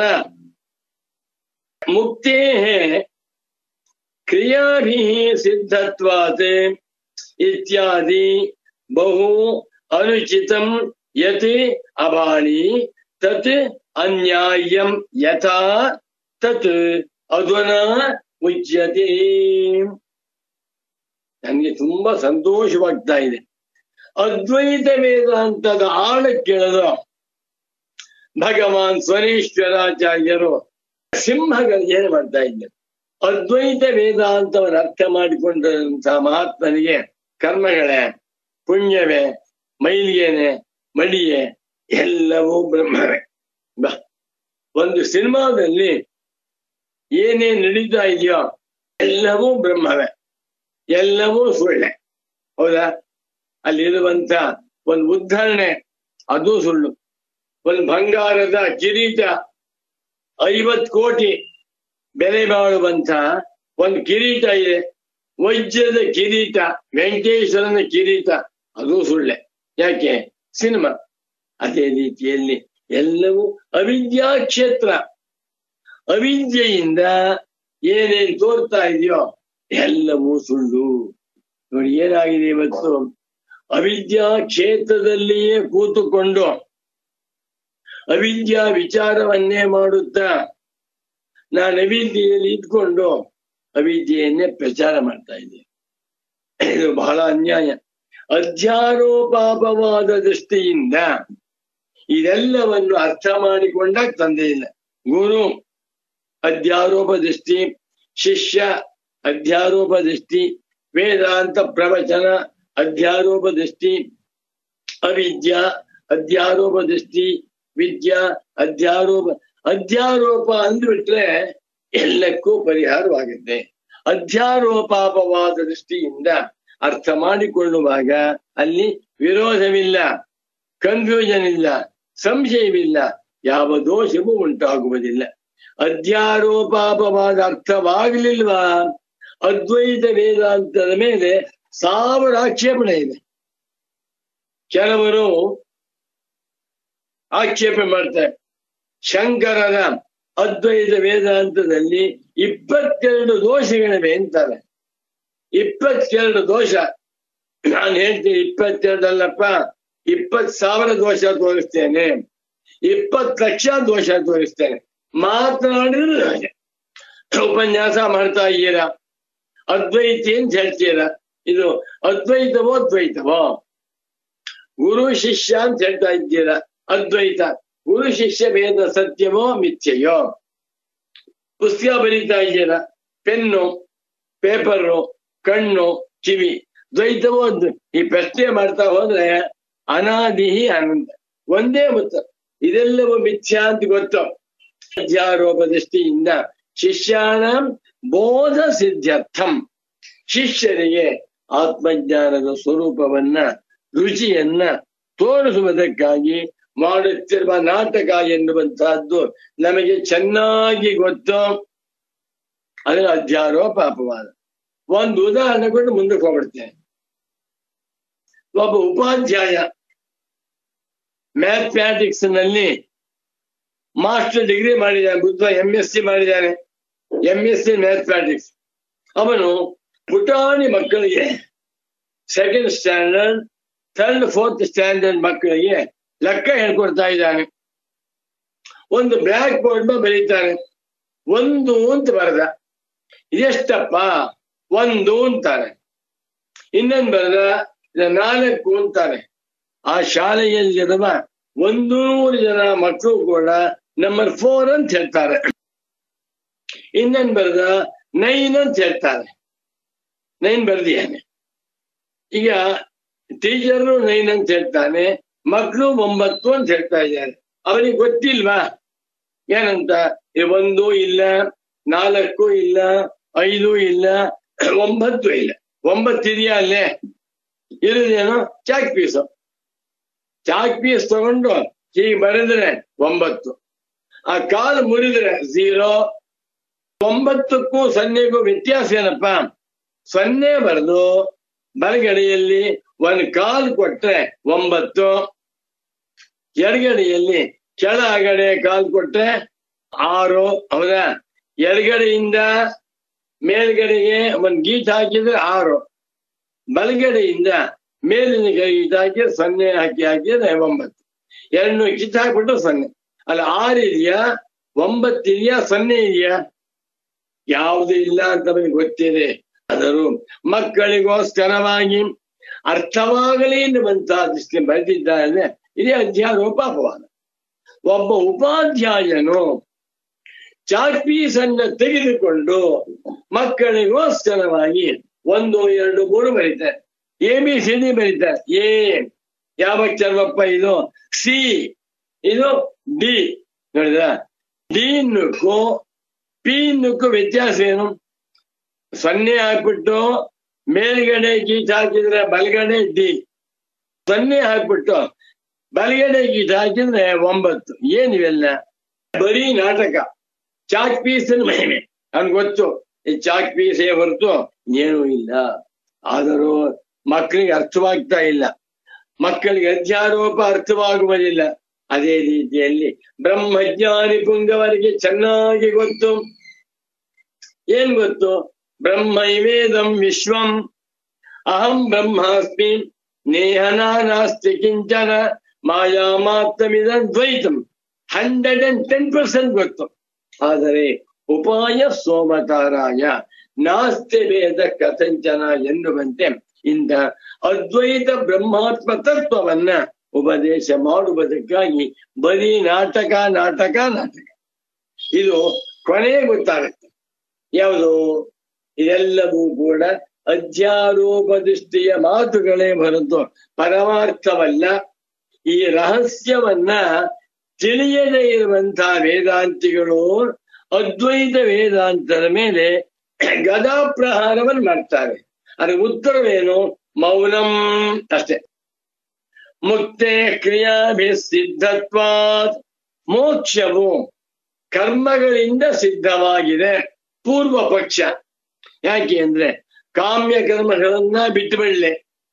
ಮುಕ್ತೇ ಕ್ರಿಯಾಭಿ ಸಿದ್ಧತ್ವಾತ್ ಇತ್ಯಾದಿ ಬಹು ಅನುಚಿತಂ ಯತ್ ಅಭಾಣಿ ತತ್ ಅನ್ಯಾಯಂ ಯಥಾ ತತ್ ಅಧುನಾ ಉಚ್ಯತೆ ನನಗೆ ತುಂಬಾ ಸಂತೋಷವಾಗ್ತಾ ಇದೆ ಅದ್ವೈತ ವೇದಾಂತದ ಆಳ ಕೇಳದ ಭಗವಾನ್ ಸ್ವನೇಶ್ವರಾಚಾರ್ಯರು ಸಿಂಹಗಳು ಏನು ಮಾಡ್ತಾ ಇದ್ದಾರೆ ಅದ್ವೈತ ವೇದಾಂತವನ್ನು ಅರ್ಥ ಮಾಡಿಕೊಂಡಂತಹ ಮಹಾತ್ಮನಿಗೆ ಕರ್ಮಗಳೇ ಪುಣ್ಯವೇ ಮೈಲಿಗೆನೆ ಮಡಿಯೇ ಎಲ್ಲವೂ ಬ್ರಹ್ಮವೇ ಬಾ ಒಂದು ಸಿನಿಮಾದಲ್ಲಿ ಏನೇನ್ ನಡೀತಾ ಇದೆಯೋ ಎಲ್ಲವೂ ಬ್ರಹ್ಮವೇ ಎಲ್ಲವೂ ಸುಳ್ಳೆ ಹೌದಾ ಅಲ್ಲಿರುವಂತ ಒಂದು ಉದ್ಧರಣೆ ಅದು ಸುಳ್ಳು ಒಂದು ಬಂಗಾರದ ಕಿರೀಟ ಐವತ್ ಕೋಟಿ ಬೆಲೆ ಬಾಳುವಂತ ಒಂದು ಕಿರೀಟ ಇದೆ ವಜ್ರದ ಕಿರೀಟ ವೆಂಕಟೇಶ್ವರನ ಕಿರೀಟ ಅದು ಸುಳ್ಳೆ ಯಾಕೆ ಸಿನಿಮಾ ಅದೇ ರೀತಿಯಲ್ಲಿ ಎಲ್ಲವೂ ಅವಿದ್ಯಾ ಕ್ಷೇತ್ರ ಅವಿದ್ಯೆಯಿಂದ ಏನೇನ್ ತೋರ್ತಾ ಇದೆಯೋ ಎಲ್ಲವೂ ಸುಳ್ಳು ನೋಡಿ ಏನಾಗಿದೆ ಇವತ್ತು ಅವಿದ್ಯಾ ಕ್ಷೇತ್ರದಲ್ಲಿಯೇ ಕೂತುಕೊಂಡು ಅವಿದ್ಯಾ ವಿಚಾರವನ್ನೇ ಮಾಡುತ್ತಾ ನಾನು ಅವಿದ್ಯೆಯಲ್ಲಿ ಇದ್ಕೊಂಡು ಅವಿದ್ಯೆಯನ್ನೇ ಪ್ರಚಾರ ಮಾಡ್ತಾ ಇದ್ದೇನೆ ಇದು ಬಹಳ ಅನ್ಯಾಯ ಅಧ್ಯಾರೋಪಾಪವಾದ ದೃಷ್ಟಿಯಿಂದ ಇದೆಲ್ಲವನ್ನು ಅರ್ಥ ಮಾಡಿಕೊಂಡಾಗ ತಂದೆ ಇಲ್ಲ ಗುರು ಅಧ್ಯಾರೋಪ ದೃಷ್ಟಿ ಶಿಷ್ಯ ಅಧ್ಯಾರೋಪ ದೃಷ್ಟಿ ವೇದಾಂತ ಪ್ರವಚನ ಅಧ್ಯಾರೋಪ ದೃಷ್ಟಿ ಅವಿದ್ಯಾ ಅಧ್ಯಾರೋಪ ದೃಷ್ಟಿ ವಿದ್ಯಾ ಅಧ್ಯಾರೋಪ ಅಧ್ಯಾರೋಪ ಅಂದ್ಬಿಟ್ರೆ ಎಲ್ಲಕ್ಕೂ ಪರಿಹಾರವಾಗುತ್ತೆ ಅಧ್ಯಾರೋಪಾಪವಾದ ದೃಷ್ಟಿಯಿಂದ ಅರ್ಥ ಮಾಡಿಕೊಳ್ಳುವಾಗ ಅಲ್ಲಿ ವಿರೋಧವಿಲ್ಲ ಕನ್ಫ್ಯೂಷನ್ ಇಲ್ಲ ಸಂಶಯವಿಲ್ಲ ಯಾವ ದೋಷವೂ ಉಂಟಾಗುವುದಿಲ್ಲ ಅಧ್ಯಾರೋಪಾಪವಾದ ಅರ್ಥವಾಗಲಿಲ್ವಾ ಅದ್ವೈತ ವೇದಾಂತದ ಮೇಲೆ ಸಾವಿರ ಆಕ್ಷೇಪಣೆ ಇದೆ ಕೆಲವರು ಆಕ್ಷೇಪಣೆ ಮಾಡ್ತಾರೆ ಶಂಕರರ ಅದ್ವೈತ ವೇದಾಂತದಲ್ಲಿ ಇಪ್ಪತ್ತೆರಡು ದೋಷಗಳಿವೆ ಅಂತಾರೆ ಇಪ್ಪತ್ತೆರಡು ದೋಷ ನಾನು ಹೇಳ್ತೀನಿ ಇಪ್ಪತ್ತೆರಡಲ್ಲಪ್ಪ ಇಪ್ಪತ್ ಸಾವಿರ ದೋಷ ತೋರಿಸ್ತೇನೆ ಇಪ್ಪತ್ತು ಲಕ್ಷ ದೋಷ ತೋರಿಸ್ತೇನೆ ಮಾತನಾಡಿದ್ರೆ ಹಾಗೆ ಉಪನ್ಯಾಸ ಮಾಡ್ತಾ ಇದ್ದೀರಾ ಅದ್ವೈತಿ ಅಂತ ಹೇಳ್ತೀರಾ ಇದು ಅದ್ವೈತವೋ ದ್ವೈತವೋ ಗುರು ಶಿಷ್ಯ ಅಂತ ಹೇಳ್ತಾ ಇದ್ದೀರಾ ಅದ್ವೈತ ಗುರು ಶಿಷ್ಯ ಭೇದ ಸತ್ಯವೋ ಮಿಥ್ಯೆಯೋ ಪುಸ್ತಕ ಬರೀತಾ ಇದ್ದೀರಾ ಪೆನ್ನು ಪೇಪರು ಕಣ್ಣು ಕಿವಿ ದ್ವೈತವೋ ಅದ್ವೈ- ಈ ಪ್ರಶ್ನೆ ಮಾಡ್ತಾ ಹೋದ್ರೆ ಅನಾದಿ ಆನಂದ ಒಂದೇ ಗೊತ್ತು ಇದೆಲ್ಲವೂ ಮಿಥ್ಯಾ ಅಂತ ಗೊತ್ತು ಅಧ್ಯಾರೋಪ ದೃಷ್ಟಿಯಿಂದ ಶಿಷ್ಯಾನ ಬೋಧ ಸಿದ್ಧಾರ್ಥಂ ಶಿಷ್ಯರಿಗೆ ಆತ್ಮಜ್ಞಾನದ ಸ್ವರೂಪವನ್ನ ರುಚಿಯನ್ನ ತೋರಿಸುವುದಕ್ಕಾಗಿ ಮಾಡುತ್ತಿರುವ ನಾಟಕ ಎನ್ನುವಂತಹದ್ದು ನಮಗೆ ಚೆನ್ನಾಗಿ ಗೊತ್ತು ಅದರ ಅಧ್ಯಾರೋಪ ಅಪವಾದ ಒಂದು ಉದಾಹರಣೆ ಕೊಟ್ಟು ಮುಂದಕ್ಕೆ ಹೋಗ್ಬಿಡ್ತೇನೆ ಒಬ್ಬ ಉಪಾಧ್ಯಾಯ ಮ್ಯಾಥಮ್ಯಾಟಿಕ್ಸ್ ನಲ್ಲಿ ಮಾಸ್ಟರ್ ಡಿಗ್ರಿ ಮಾಡಿದ್ದಾನೆ ಬುದ್ಧ ಎಂ ಎಸ್ ಸಿ ಮಾಡಿದ್ದಾನೆ ಎಂ ಎಸ್ ಸಿ ಮ್ಯಾಥಮ್ಯಾಟಿಕ್ಸ್ ಅವನು ಪುಟಾಣಿ ಮಕ್ಕಳಿಗೆ second standard third fourth standard ಮಕ್ಕಳಿಗೆ ಲೆಕ್ಕ ಹೇಳ್ಕೊಡ್ತಾ ಇದ್ದಾನೆ ಒಂದು ಬ್ಲ್ಯಾಕ್ ಬೋರ್ಡ್ ಬರೀತಾನೆ ಒಂದು ಅಂತ ಬರೆದ ಇದೆಷ್ಟಪ್ಪ ಒಂದು ಅಂತಾನೆ ಇನ್ನೊಂದು ಬರೆದ ಇದು ನಾಲ್ಕು ಅಂತಾನೆ ಆ ಶಾಲೆಯಲ್ಲಿರುವ ಒಂದು ನೂರು ಜನ ಮಕ್ಕಳು ಕೂಡ ನಂಬರ್ ಫೋರ್ ಅಂತ ಹೇಳ್ತಾರೆ ಇನ್ನೊಂದು ಬರೆದ ನೈನ್ ಅಂತ ಹೇಳ್ತಾರೆ ನೈನ್ ಬರ್ದಿಯಾನೆ ಈಗ ಟೀಚರ್ನು ನೈನ್ ಅಂತ ಹೇಳ್ತಾನೆ ಮಕ್ಕಳು ಒಂಬತ್ತು ಅಂತ ಹೇಳ್ತಾ ಇದ್ದಾರೆ ಅವನಿಗೆ ಗೊತ್ತಿಲ್ವಾ ಏನಂತ ಈ ಒಂದು ಇಲ್ಲ ನಾಲ್ಕು ಇಲ್ಲ ಐದು ಇಲ್ಲ ಒಂಬತ್ತು ಇಲ್ಲ ಒಂಬತ್ತು ಇದೆಯಾ ಅಲ್ಲೇ ಇರುದೇನು ಚಾಕ್ ಪೀಸು ಚಾಕ್ ಪೀಸ್ ತಗೊಂಡು ಹೀಗೆ ಬರೆದ್ರೆ ಒಂಬತ್ತು ಆ ಕಾಲು ಮುರಿದ್ರೆ ಝೀರೋ ಒಂಬತ್ತಕ್ಕೂ ಸೊನ್ನೆಗೂ ವ್ಯತ್ಯಾಸ ಏನಪ್ಪ ಸೊನ್ನೆ ಬರೆದು ಬಲಗಡೆಯಲ್ಲಿ ಒಂದು ಕಾಲು ಕೊಟ್ರೆ ಒಂಬತ್ತು ಎಡಗಡೆಯಲ್ಲಿ ಕೆಳಗಡೆ ಕಾಲು ಕೊಟ್ರೆ ಆರು ಹೌದಾ ಎಡಗಡೆಯಿಂದ ಮೇಲ್ಗಡೆಗೆ ಒಂದ್ ಗೀಟ್ ಹಾಕಿದ್ರೆ ಆರು ಬಲಗಡೆಯಿಂದ ಮೇಲಿನ ಗೀಟ್ ಹಾಕಿ ಸೊನ್ನೆ ಹಾಕಿ ಹಾಕಿದ್ರೆ ಒಂಬತ್ತು ಎರಡು ಕಿತ್ತು ಹಾಕ್ಬಿಟ್ಟು ಸೊನ್ನೆ ಅಲ್ಲ ಆರು ಇದೆಯಾ ಒಂಬತ್ತು ಇದೆಯಾ ಸೊನ್ನೆ ಇದೆಯಾ ಯಾವುದು ಇಲ್ಲ ಅಂತ ನಮಗೆ ಗೊತ್ತಿದೆ ಆದರೂ ಮಕ್ಕಳಿಗೋಸ್ಕರವಾಗಿ ಅರ್ಥವಾಗಲಿ ಎನ್ನುವಂತಹ ದೃಷ್ಟಿ ಬರೆದಿದ್ದಾನೆ ಇದೇ ಅಧ್ಯಾರೋಪ ಅಪವಾದ ಒಬ್ಬ ಉಪಾಧ್ಯಾಯನು ಚಾಕ್ಪೀಸನ್ನ ತೆಗೆದುಕೊಂಡು ಮಕ್ಕಳಿಗೋಸ್ಕರವಾಗಿ ಒಂದು ಎರಡು ಮೂರು ಬರೀತಾರೆ ಎ ಬಿ ಸಿ ಡಿ ಬರೀತಾರೆ ಎ ಯಾವ ಅಕ್ಷರವಪ್ಪ ಇದು ಸಿ ಇದು ಡಿ ನೋಡಿದ ಡಿ ನುಕ್ಕು ಪಿ ನುಕ್ಕು ವ್ಯತ್ಯಾಸ ಏನು ಸೊನ್ನೆ ಹಾಕ್ಬಿಟ್ಟು ಮೇಲ್ಗಡೆ ಗೀಟ್ ಹಾಕಿದ್ರೆ ಬಲಗಡೆ ಡಿ ಸೊನ್ನೆ ಹಾಕ್ಬಿಟ್ಟು ಬಲಗಡೆ ಗೀಟ್ ಹಾಕಿದ್ರೆ ಒಂಬತ್ತು ಏನಿವೆಲ್ಲ ಬರೀ ನಾಟಕ ಚಾಕ್ ಪೀಸ್ ಮಹಿಮೆ ನನ್ಗೆ ಗೊತ್ತು ಈ ಚಾಕ್ ಪೀಸೇ ಹೊರತು ಏನೂ ಇಲ್ಲ ಆದರೂ ಮಕ್ಕಳಿಗೆ ಅರ್ಥವಾಗ್ತಾ ಇಲ್ಲ ಮಕ್ಕಳಿಗೆ ಅಧ್ಯಾರೋಪ ಅರ್ಥವಾಗುವುದಿಲ್ಲ ಅದೇ ರೀತಿಯಲ್ಲಿ ಬ್ರಹ್ಮಜ್ಞಾನಿ ಪುಂಗವರಿಗೆ ಚೆನ್ನಾಗಿ ಗೊತ್ತು ಏನ್ ಗೊತ್ತು ಬ್ರಹ್ಮೈವೇದಂ ವಿಶ್ವಂ ಅಹಂ ಬ್ರಹ್ಮಾಸ್ಮಿ ನೇಹನ ನಾಸ್ತಿ ಕಿಂಚನ ಮಾಯಾ ಮಾತ್ರಮಿದ ದ್ವೈತಂ ಹಂಡ್ರೆಡ್ ಅಂಡ್ ಟೆನ್ ಪರ್ಸೆಂಟ್ ಗೊತ್ತು ಆದರೆ ಉಪಾಯ ಸೋಮತಾರಾಯ ನಾಸ್ತಿ ವೇದ ಕಥಂಚನ ಎನ್ನುವಂತೆ ಇಂಥ ಅದ್ವೈತ ಬ್ರಹ್ಮಾತ್ಮ ತತ್ವವನ್ನ ಉಪದೇಶ ಮಾಡುವುದಕ್ಕಾಗಿ ಬರೀ ನಾಟಕ ನಾಟಕ ನಾಟಕ ಇದು ಕೊನೆಗೆ ಗೊತ್ತಾಗುತ್ತೆ ಯಾವುದು ಇದೆಲ್ಲವೂ ಕೂಡ ಅಧ್ಯಾರೋಪ ದೃಷ್ಟಿಯ ಮಾತುಗಳೇ ಹೊರತು ಪರಮಾರ್ಥವಲ್ಲ ಈ ರಹಸ್ಯವನ್ನ ತಿಳಿಯದೇ ಇರುವಂತಹ ವೇದಾಂತಿಗಳು ಅದ್ವೈತ ವೇದಾಂತದ ಮೇಲೆ ಗದಾ ಪ್ರಹಾರವನ್ನು ಮಾಡ್ತಾರೆ ಅದರ ಉತ್ತರವೇನು ಮೌನಂ ಅಷ್ಟೇ ಮುಕ್ತೆ ಕ್ರಿಯಾಭಿ ಸಿದ್ಧತ್ವಾತ್ ಮೋಕ್ಷವು ಕರ್ಮಗಳಿಂದ ಸಿದ್ಧವಾಗಿದೆ ಪೂರ್ವ ಪಕ್ಷ ಯಾಕೆ ಅಂದ್ರೆ ಕಾಮ್ಯ ಕರ್ಮಗಳನ್ನ ಬಿಟ್ಟು ಬಿಡ್ಲಿ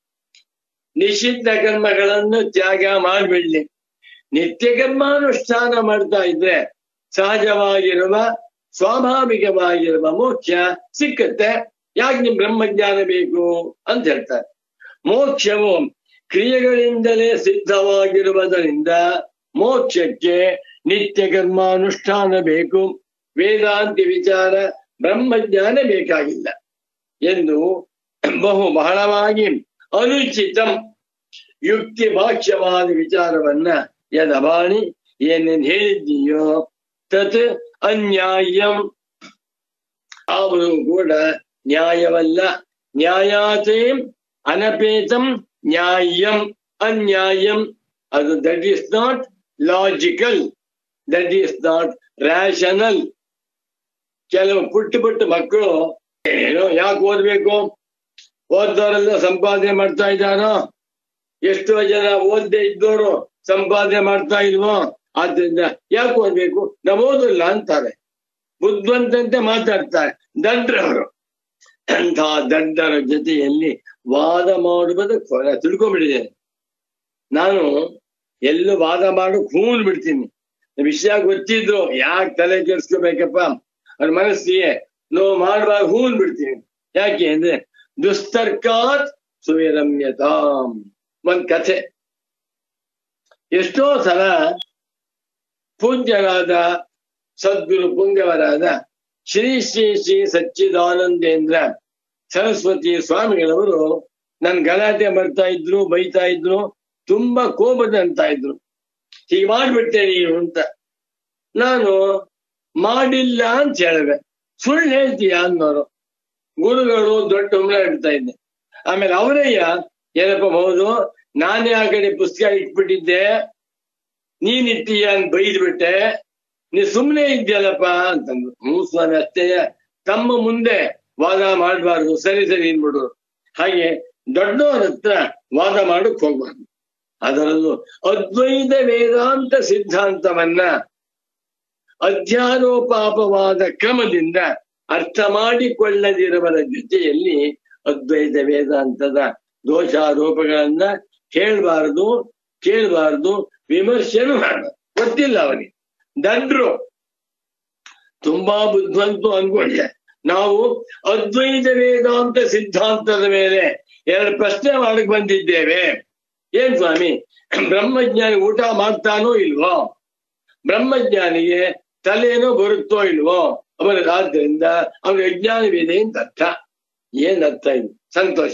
ನಿಷಿದ್ಧ ಕರ್ಮಗಳನ್ನು ತ್ಯಾಗ ಮಾಡಿಬಿಡ್ಲಿ ನಿತ್ಯ ಕರ್ಮಾನುಷ್ಠಾನ ಮಾಡ್ತಾ ಇದ್ರೆ ಸಹಜವಾಗಿರುವ ಸ್ವಾಭಾವಿಕವಾಗಿರುವ ಮೋಕ್ಷ ಸಿಕ್ಕತ್ತೆ ಯಾಕೆ ನಿಮ್ ಬ್ರಹ್ಮಜ್ಞಾನ ಬೇಕು ಅಂತ ಹೇಳ್ತಾರೆ ಮೋಕ್ಷವು ಕ್ರಿಯೆಗಳಿಂದಲೇ ಸಿದ್ಧವಾಗಿರುವುದರಿಂದ ಮೋಕ್ಷಕ್ಕೆ ನಿತ್ಯ ಕರ್ಮಾನುಷ್ಠಾನ ಬೇಕು ವೇದಾಂತಿ ವಿಚಾರ ಬ್ರಹ್ಮಜ್ಞಾನ ಬೇಕಾಗಿಲ್ಲ ಎಂದು ಬಹು ಬಹಳವಾಗಿ ಅನುಚಿತಂ ಯುಕ್ತಿ ಭಾಷ್ಯವಾದ ವಿಚಾರವನ್ನ ಯದಬಾಣಿ ಏನೇನ್ ಹೇಳಿದ್ದೀಯೋ ತತ್ ಅನ್ಯಾಯಂ ಅವರು ಕೂಡ ನ್ಯಾಯವಲ್ಲ ನ್ಯಾಯಾತೇ ಅನಪೇತಂ ನ್ಯಾಯಂ ಅನ್ಯಾಯಂ ಅದು that is not logical that is not rational ಕೆಲವು ಪುಟ್ಟ ಪುಟ್ಟ ಮಕ್ಕಳು ಏನೋ ಯಾಕೆ ಓದ್ಬೇಕು ಓದ್ದವರೆಲ್ಲ ಸಂಪಾದನೆ ಮಾಡ್ತಾ ಇದ್ದಾರೋ ಎಷ್ಟೋ ಜನ ಓದ್ದೇ ಇದ್ದವರು ಸಂಪಾದನೆ ಮಾಡ್ತಾ ಇಲ್ವೋ ಆದ್ರಿಂದ ಯಾಕೆ ಓದ್ಬೇಕು ನಾವು ಓದಿಲ್ಲ ಅಂತಾರೆ ಬುದ್ಧವಂತಂತೆ ಮಾತಾಡ್ತಾರೆ ದಡ್ಡರವರು ಅಂತಹ ದಡ್ಡರ ಜೊತೆಯಲ್ಲಿ ವಾದ ಮಾಡುವುದು ಕೊನೆ ತಿಳ್ಕೊಂಡ್ಬಿಟ್ಟಿದ್ದೇನೆ ನಾನು ಎಲ್ಲೂ ವಾದ ಮಾಡಕ್ ಹೂನ್ ಬಿಡ್ತೀನಿ ವಿಷಯ ಗೊತ್ತಿದ್ರು ಯಾಕೆ ತಲೆ ಕೆಡ್ಸ್ಕೋಬೇಕಪ್ಪ ಅವ್ರ ಮನಸ್ಸಿಗೆ ನೋ ಮಾಡುವಾಗ ಹೂನ್ ಬಿಡ್ತೀನಿ ಯಾಕೆ ಅಂದ್ರೆ ದುಸ್ತರ್ಕಾತ್ ಸುವಿರಮ್ಯತಾಂ ಒಂದ್ ಕಥೆ ಎಷ್ಟೋ ಸಲ ಪೂಜ್ಯರಾದ ಸದ್ಗುರು ಪುಂಗವರಾದ ಶ್ರೀ ಶ್ರೀ ಶ್ರೀ ಸಚ್ಚಿದಾನಂದೇಂದ್ರ ಸರಸ್ವತಿ ಸ್ವಾಮಿಗಳವರು ನನ್ ಗಲಾಟೆ ಮಾಡ್ತಾ ಇದ್ರು ಬೈತಾ ಇದ್ರು ತುಂಬಾ ಕೋಪದ ಅಂತ ಇದ್ರು ಹೀಗೆ ಮಾಡ್ಬಿಟ್ಟೆ ನೀನು ಅಂತ ನಾನು ಮಾಡಿಲ್ಲ ಅಂತ ಹೇಳಿದೆ ಸುಳ್ಳು ಹೇಳ್ತೀಯ ಅನ್ನೋರು ಗುರುಗಳು ದೊಡ್ಡ ಹುಮ್ಳ ಇಡ್ತಾ ಇದ್ದೆ ಆಮೇಲೆ ಅವರಯ್ಯ ಏನಪ್ಪ ಹೌದು ನಾನೇ ಆ ಕಡೆ ಪುಸ್ತಕ ಇಟ್ಬಿಟ್ಟಿದ್ದೆ ನೀನ್ ಇಟ್ಟೀಯ ಅಂತ ಬೈದ್ಬಿಟ್ಟೆ ನೀ ಸುಮ್ನೆ ಇದ್ಯಲ್ಲಪ್ಪ ಅಂತಂದ್ರು ಹ್ಞೂ ಸ್ವಾಮಿ ಅಷ್ಟೇ ತಮ್ಮ ಮುಂದೆ ವಾದ ಮಾಡಬಾರ್ದು ಸರಿ ಸರಿ ಅನ್ಬಿಡು ಹಾಗೆ ದೊಡ್ಡವರ ಹತ್ರ ವಾದ ಮಾಡಕ್ ಹೋಗ್ಬಾರ್ದು ಅದರಲ್ಲೂ ಅದ್ವೈತ ವೇದಾಂತ ಸಿದ್ಧಾಂತವನ್ನ ಅಧ್ಯಾರೋಪಾಪವಾದ ಕ್ರಮದಿಂದ ಅರ್ಥ ಮಾಡಿಕೊಳ್ಳದಿರುವರ ಜೊತೆಯಲ್ಲಿ ಅದ್ವೈತ ವೇದಾಂತದ ದೋಷಾರೋಪಗಳನ್ನ ಹೇಳ್ಬಾರ್ದು ಕೇಳಬಾರ್ದು ವಿಮರ್ಶೆನೂ ಮಾಡ ಗೊತ್ತಿಲ್ಲ ಅವನಿಗೆ ದಂಡ್ರು ತುಂಬಾ ಬುದ್ಧಿವಂತು ಅನ್ಕೊಂಡೆ ನಾವು ಅದ್ವೈತ ವೇದಾಂತ ಸಿದ್ಧಾಂತದ ಮೇಲೆ ಎರಡು ಪ್ರಶ್ನೆ ಮಾಡಕ್ ಬಂದಿದ್ದೇವೆ ಏನ್ ಸ್ವಾಮಿ ಬ್ರಹ್ಮಜ್ಞಾನಿ ಊಟ ಮಾಡ್ತಾನೋ ಇಲ್ವೋ ಬ್ರಹ್ಮಜ್ಞಾನಿಗೆ ತಲೆನೋ ಬರುತ್ತೋ ಇಲ್ವೋ ಅವನ ಆದ್ರಿಂದ ಅವನ ಅಜ್ಞಾನವಿದೆ ಅಂತ ಅರ್ಥ ಏನ್ ಅರ್ಥ ಇದು ಸಂತೋಷ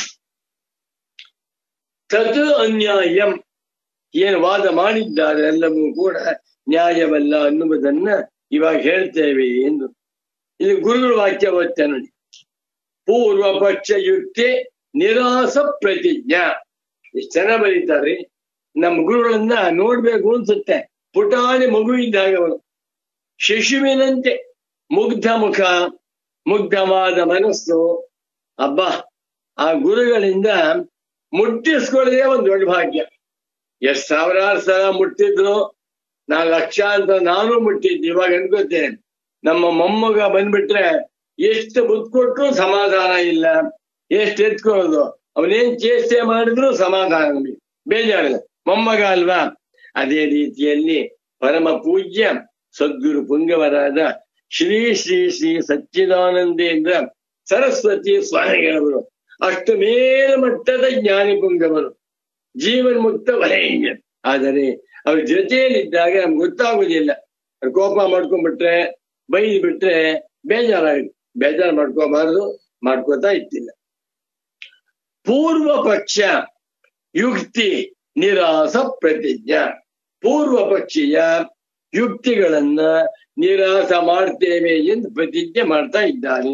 ತತ್ ಅನ್ಯಾಯಂ ಏನು ವಾದ ಮಾಡಿದ್ದಾರೆ ಎಲ್ಲವೂ ಕೂಡ ನ್ಯಾಯವಲ್ಲ ಅನ್ನುವುದನ್ನ ಇವಾಗ ಹೇಳ್ತೇವೆ ಎಂದು ಇದು ಗುರುಗಳ ವಾಕ್ಯ ಓದ್ತೆ ನೋಡಿ ಪೂರ್ವ ಪಕ್ಷ ಯುಕ್ತಿ ನಿರಾಸ ಪ್ರತಿಜ್ಞಾ ಎಷ್ಟು ಜನ ಬರೀತಾರೆ ನಮ್ಮ ಗುರುಗಳನ್ನ ನೋಡ್ಬೇಕು ಅನ್ಸುತ್ತೆ ಪುಟಾಣಿ ಮಗು ಇದ್ದಾಗ ಅವನು ಶಿಶುವಿನಂತೆ ಮುಗ್ಧ ಮುಖ ಮುಗ್ಧವಾದ ಮನಸ್ಸು ಅಬ್ಬ ಆ ಗುರುಗಳಿಂದ ಮುಟ್ಟಿಸ್ಕೊಳ್ಳೋದೇ ಒಂದು ದೊಡ್ಡ ಭಾಗ್ಯ ಎಷ್ಟ್ ಸಾವಿರಾರು ಸಲ ಮುಟ್ಟಿದ್ರು ನಾ ಲಕ್ಷಾಂತರ ನಾನು ಮುಟ್ಟಿದ್ದೆ ಇವಾಗ ಅನ್ಕೋತೇನೆ ನಮ್ಮ ಮೊಮ್ಮಗ ಬಂದ್ಬಿಟ್ರೆ ಎಷ್ಟು ಬುದ್ಧಿ ಕೊಟ್ರು ಸಮಾಧಾನ ಇಲ್ಲ ಎಷ್ಟು ಎತ್ಕೊಳ್ಳೋದು ಅವನೇನ್ ಚೇಷ್ಟೆ ಮಾಡಿದ್ರು ಸಮಾಧಾನ ನಮಗೆ ಬೇಜಾರಿಲ್ಲ ಮೊಮ್ಮಗ ಅಲ್ವಾ ಅದೇ ರೀತಿಯಲ್ಲಿ ಪರಮ ಪೂಜ್ಯ ಸದ್ಗುರು ಪುಂಗವರಾದ ಶ್ರೀ ಶ್ರೀ ಶ್ರೀ ಸಚ್ಚಿದಾನಂದೇಂದ್ರ ಸರಸ್ವತಿ ಸ್ವಾಮಿಗಳವರು ಅಷ್ಟು ಮೇಲ್ಮಟ್ಟದ ಜ್ಞಾನಿ ಪುಂಗವರು ಜೀವನ್ ಮುಕ್ತ ವರೇಣ್ಯ ಆದರೆ ಅವ್ರ ಜೊತೆಯಲ್ಲಿದ್ದಾಗ ನಮ್ಗೆ ಗೊತ್ತಾಗುದಿಲ್ಲ ಅವ್ರು ಕೋಪ ಮಾಡ್ಕೊಂಡ್ಬಿಟ್ರೆ ಬೈದ್ ಬಿಟ್ರೆ ಬೇಜಾರಾಗುತ್ತೆ ಬೇಜಾರು ಮಾಡ್ಕೋಬಾರದು ಮಾಡ್ಕೋತಾ ಇತ್ತಿಲ್ಲ ಪೂರ್ವ ಪಕ್ಷ ಯುಕ್ತಿ ನಿರಾಸ ಪ್ರತಿಜ್ಞಾ ಪೂರ್ವ ಪಕ್ಷೀಯ ಯುಕ್ತಿಗಳನ್ನ ನಿರಾಸ ಮಾಡ್ತೇವೆ ಎಂದು ಪ್ರತಿಜ್ಞೆ ಮಾಡ್ತಾ ಇದ್ದಾರೆ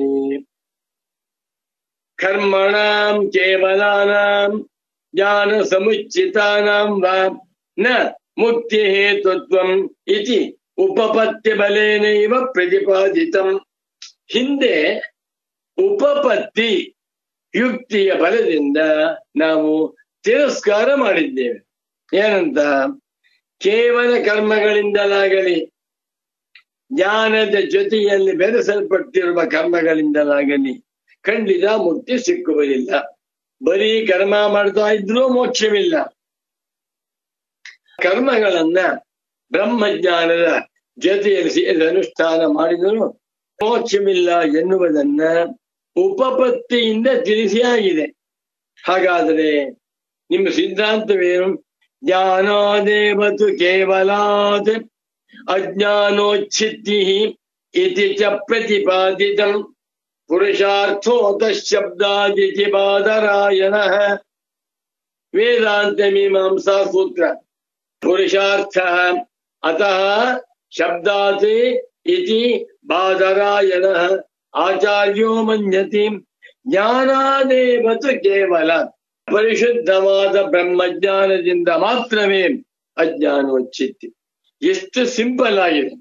ಕರ್ಮಣಾಂ ಕೇವಲಾನಾಂ ಜ್ಞಾನ ಸಮುಚಿತಾನಾಂ ವಾ ನ ಮುಕ್ತಿ ಹೇತುತ್ವಂ ಇತಿ ಉಪಪತ್ತಿ ಬಲೇನೈವ ಪ್ರತಿಪಾದಿತಂ ಹಿಂದೆ ಉಪಪತ್ತಿ ಯುಕ್ತಿಯ ಬಲದಿಂದ ನಾವು ತಿರಸ್ಕಾರ ಮಾಡಿದ್ದೇವೆ ಏನಂತ ಕೇವಲ ಕರ್ಮಗಳಿಂದಲಾಗಲಿ ಜ್ಞಾನದ ಜೊತೆಯಲ್ಲಿ ಬೆರೆಸಲ್ಪಟ್ಟಿರುವ ಕರ್ಮಗಳಿಂದಲಾಗಲಿ ಖಂಡಿತ ಮುಕ್ತಿ ಸಿಕ್ಕುವುದಿಲ್ಲ ಬರೀ ಕರ್ಮ ಮಾಡ್ತಾ ಇದ್ರೂ ಮೋಕ್ಷವಿಲ್ಲ ಕರ್ಮಗಳನ್ನ ಬ್ರಹ್ಮಜ್ಞಾನದ ಜೊತೆಯಲ್ಲಿ ಸೇರಿ ಅನುಷ್ಠಾನ ಮಾಡಿದರೂ ಮೋಕ್ಷವಿಲ್ಲ ಎನ್ನುವುದನ್ನ ಉಪಪತ್ತಿಯಿಂದ ತಿಳಿಸಿ ಆಗಿದೆ ಹಾಗಾದರೆ ನಿಮ್ಮ ಸಿದ್ಧಾಂತವೇನು ಜ್ಞಾನಾದೇವತು ಕೇವಲಾತ್ ಅಜ್ಞಾನೋಚ್ಛಿತ್ತಿ ಇತಿ ಚ ಪ್ರತಿಪಾದಿತಂ ಪುರುಷಾರ್ಥೋತ ಶಬ್ದಾದಿತಿ ಬಾದರಾಯಣ ವೇದಾಂತ ಮೀಮಾಂಸಾ ಸೂತ್ರ ಪುರುಷಾರ್ಥ ಅತಃ ಶಬ್ದಾತ್ ಇತಿ ಬಾದರಾಯಣ ಆಚಾರ್ಯೋ ಮನ್ಯತಿ ಜ್ಞಾನಾದೇವತು ಕೇವಲ ಪರಿಶುದ್ಧವಾದ ಬ್ರಹ್ಮಜ್ಞಾನದಿಂದ ಮಾತ್ರವೇ ಅಜ್ಞಾನೋಚ್ಚಿತ್ತಿ ಎಷ್ಟು ಸಿಂಪಲ್ ಆಗಿದೆ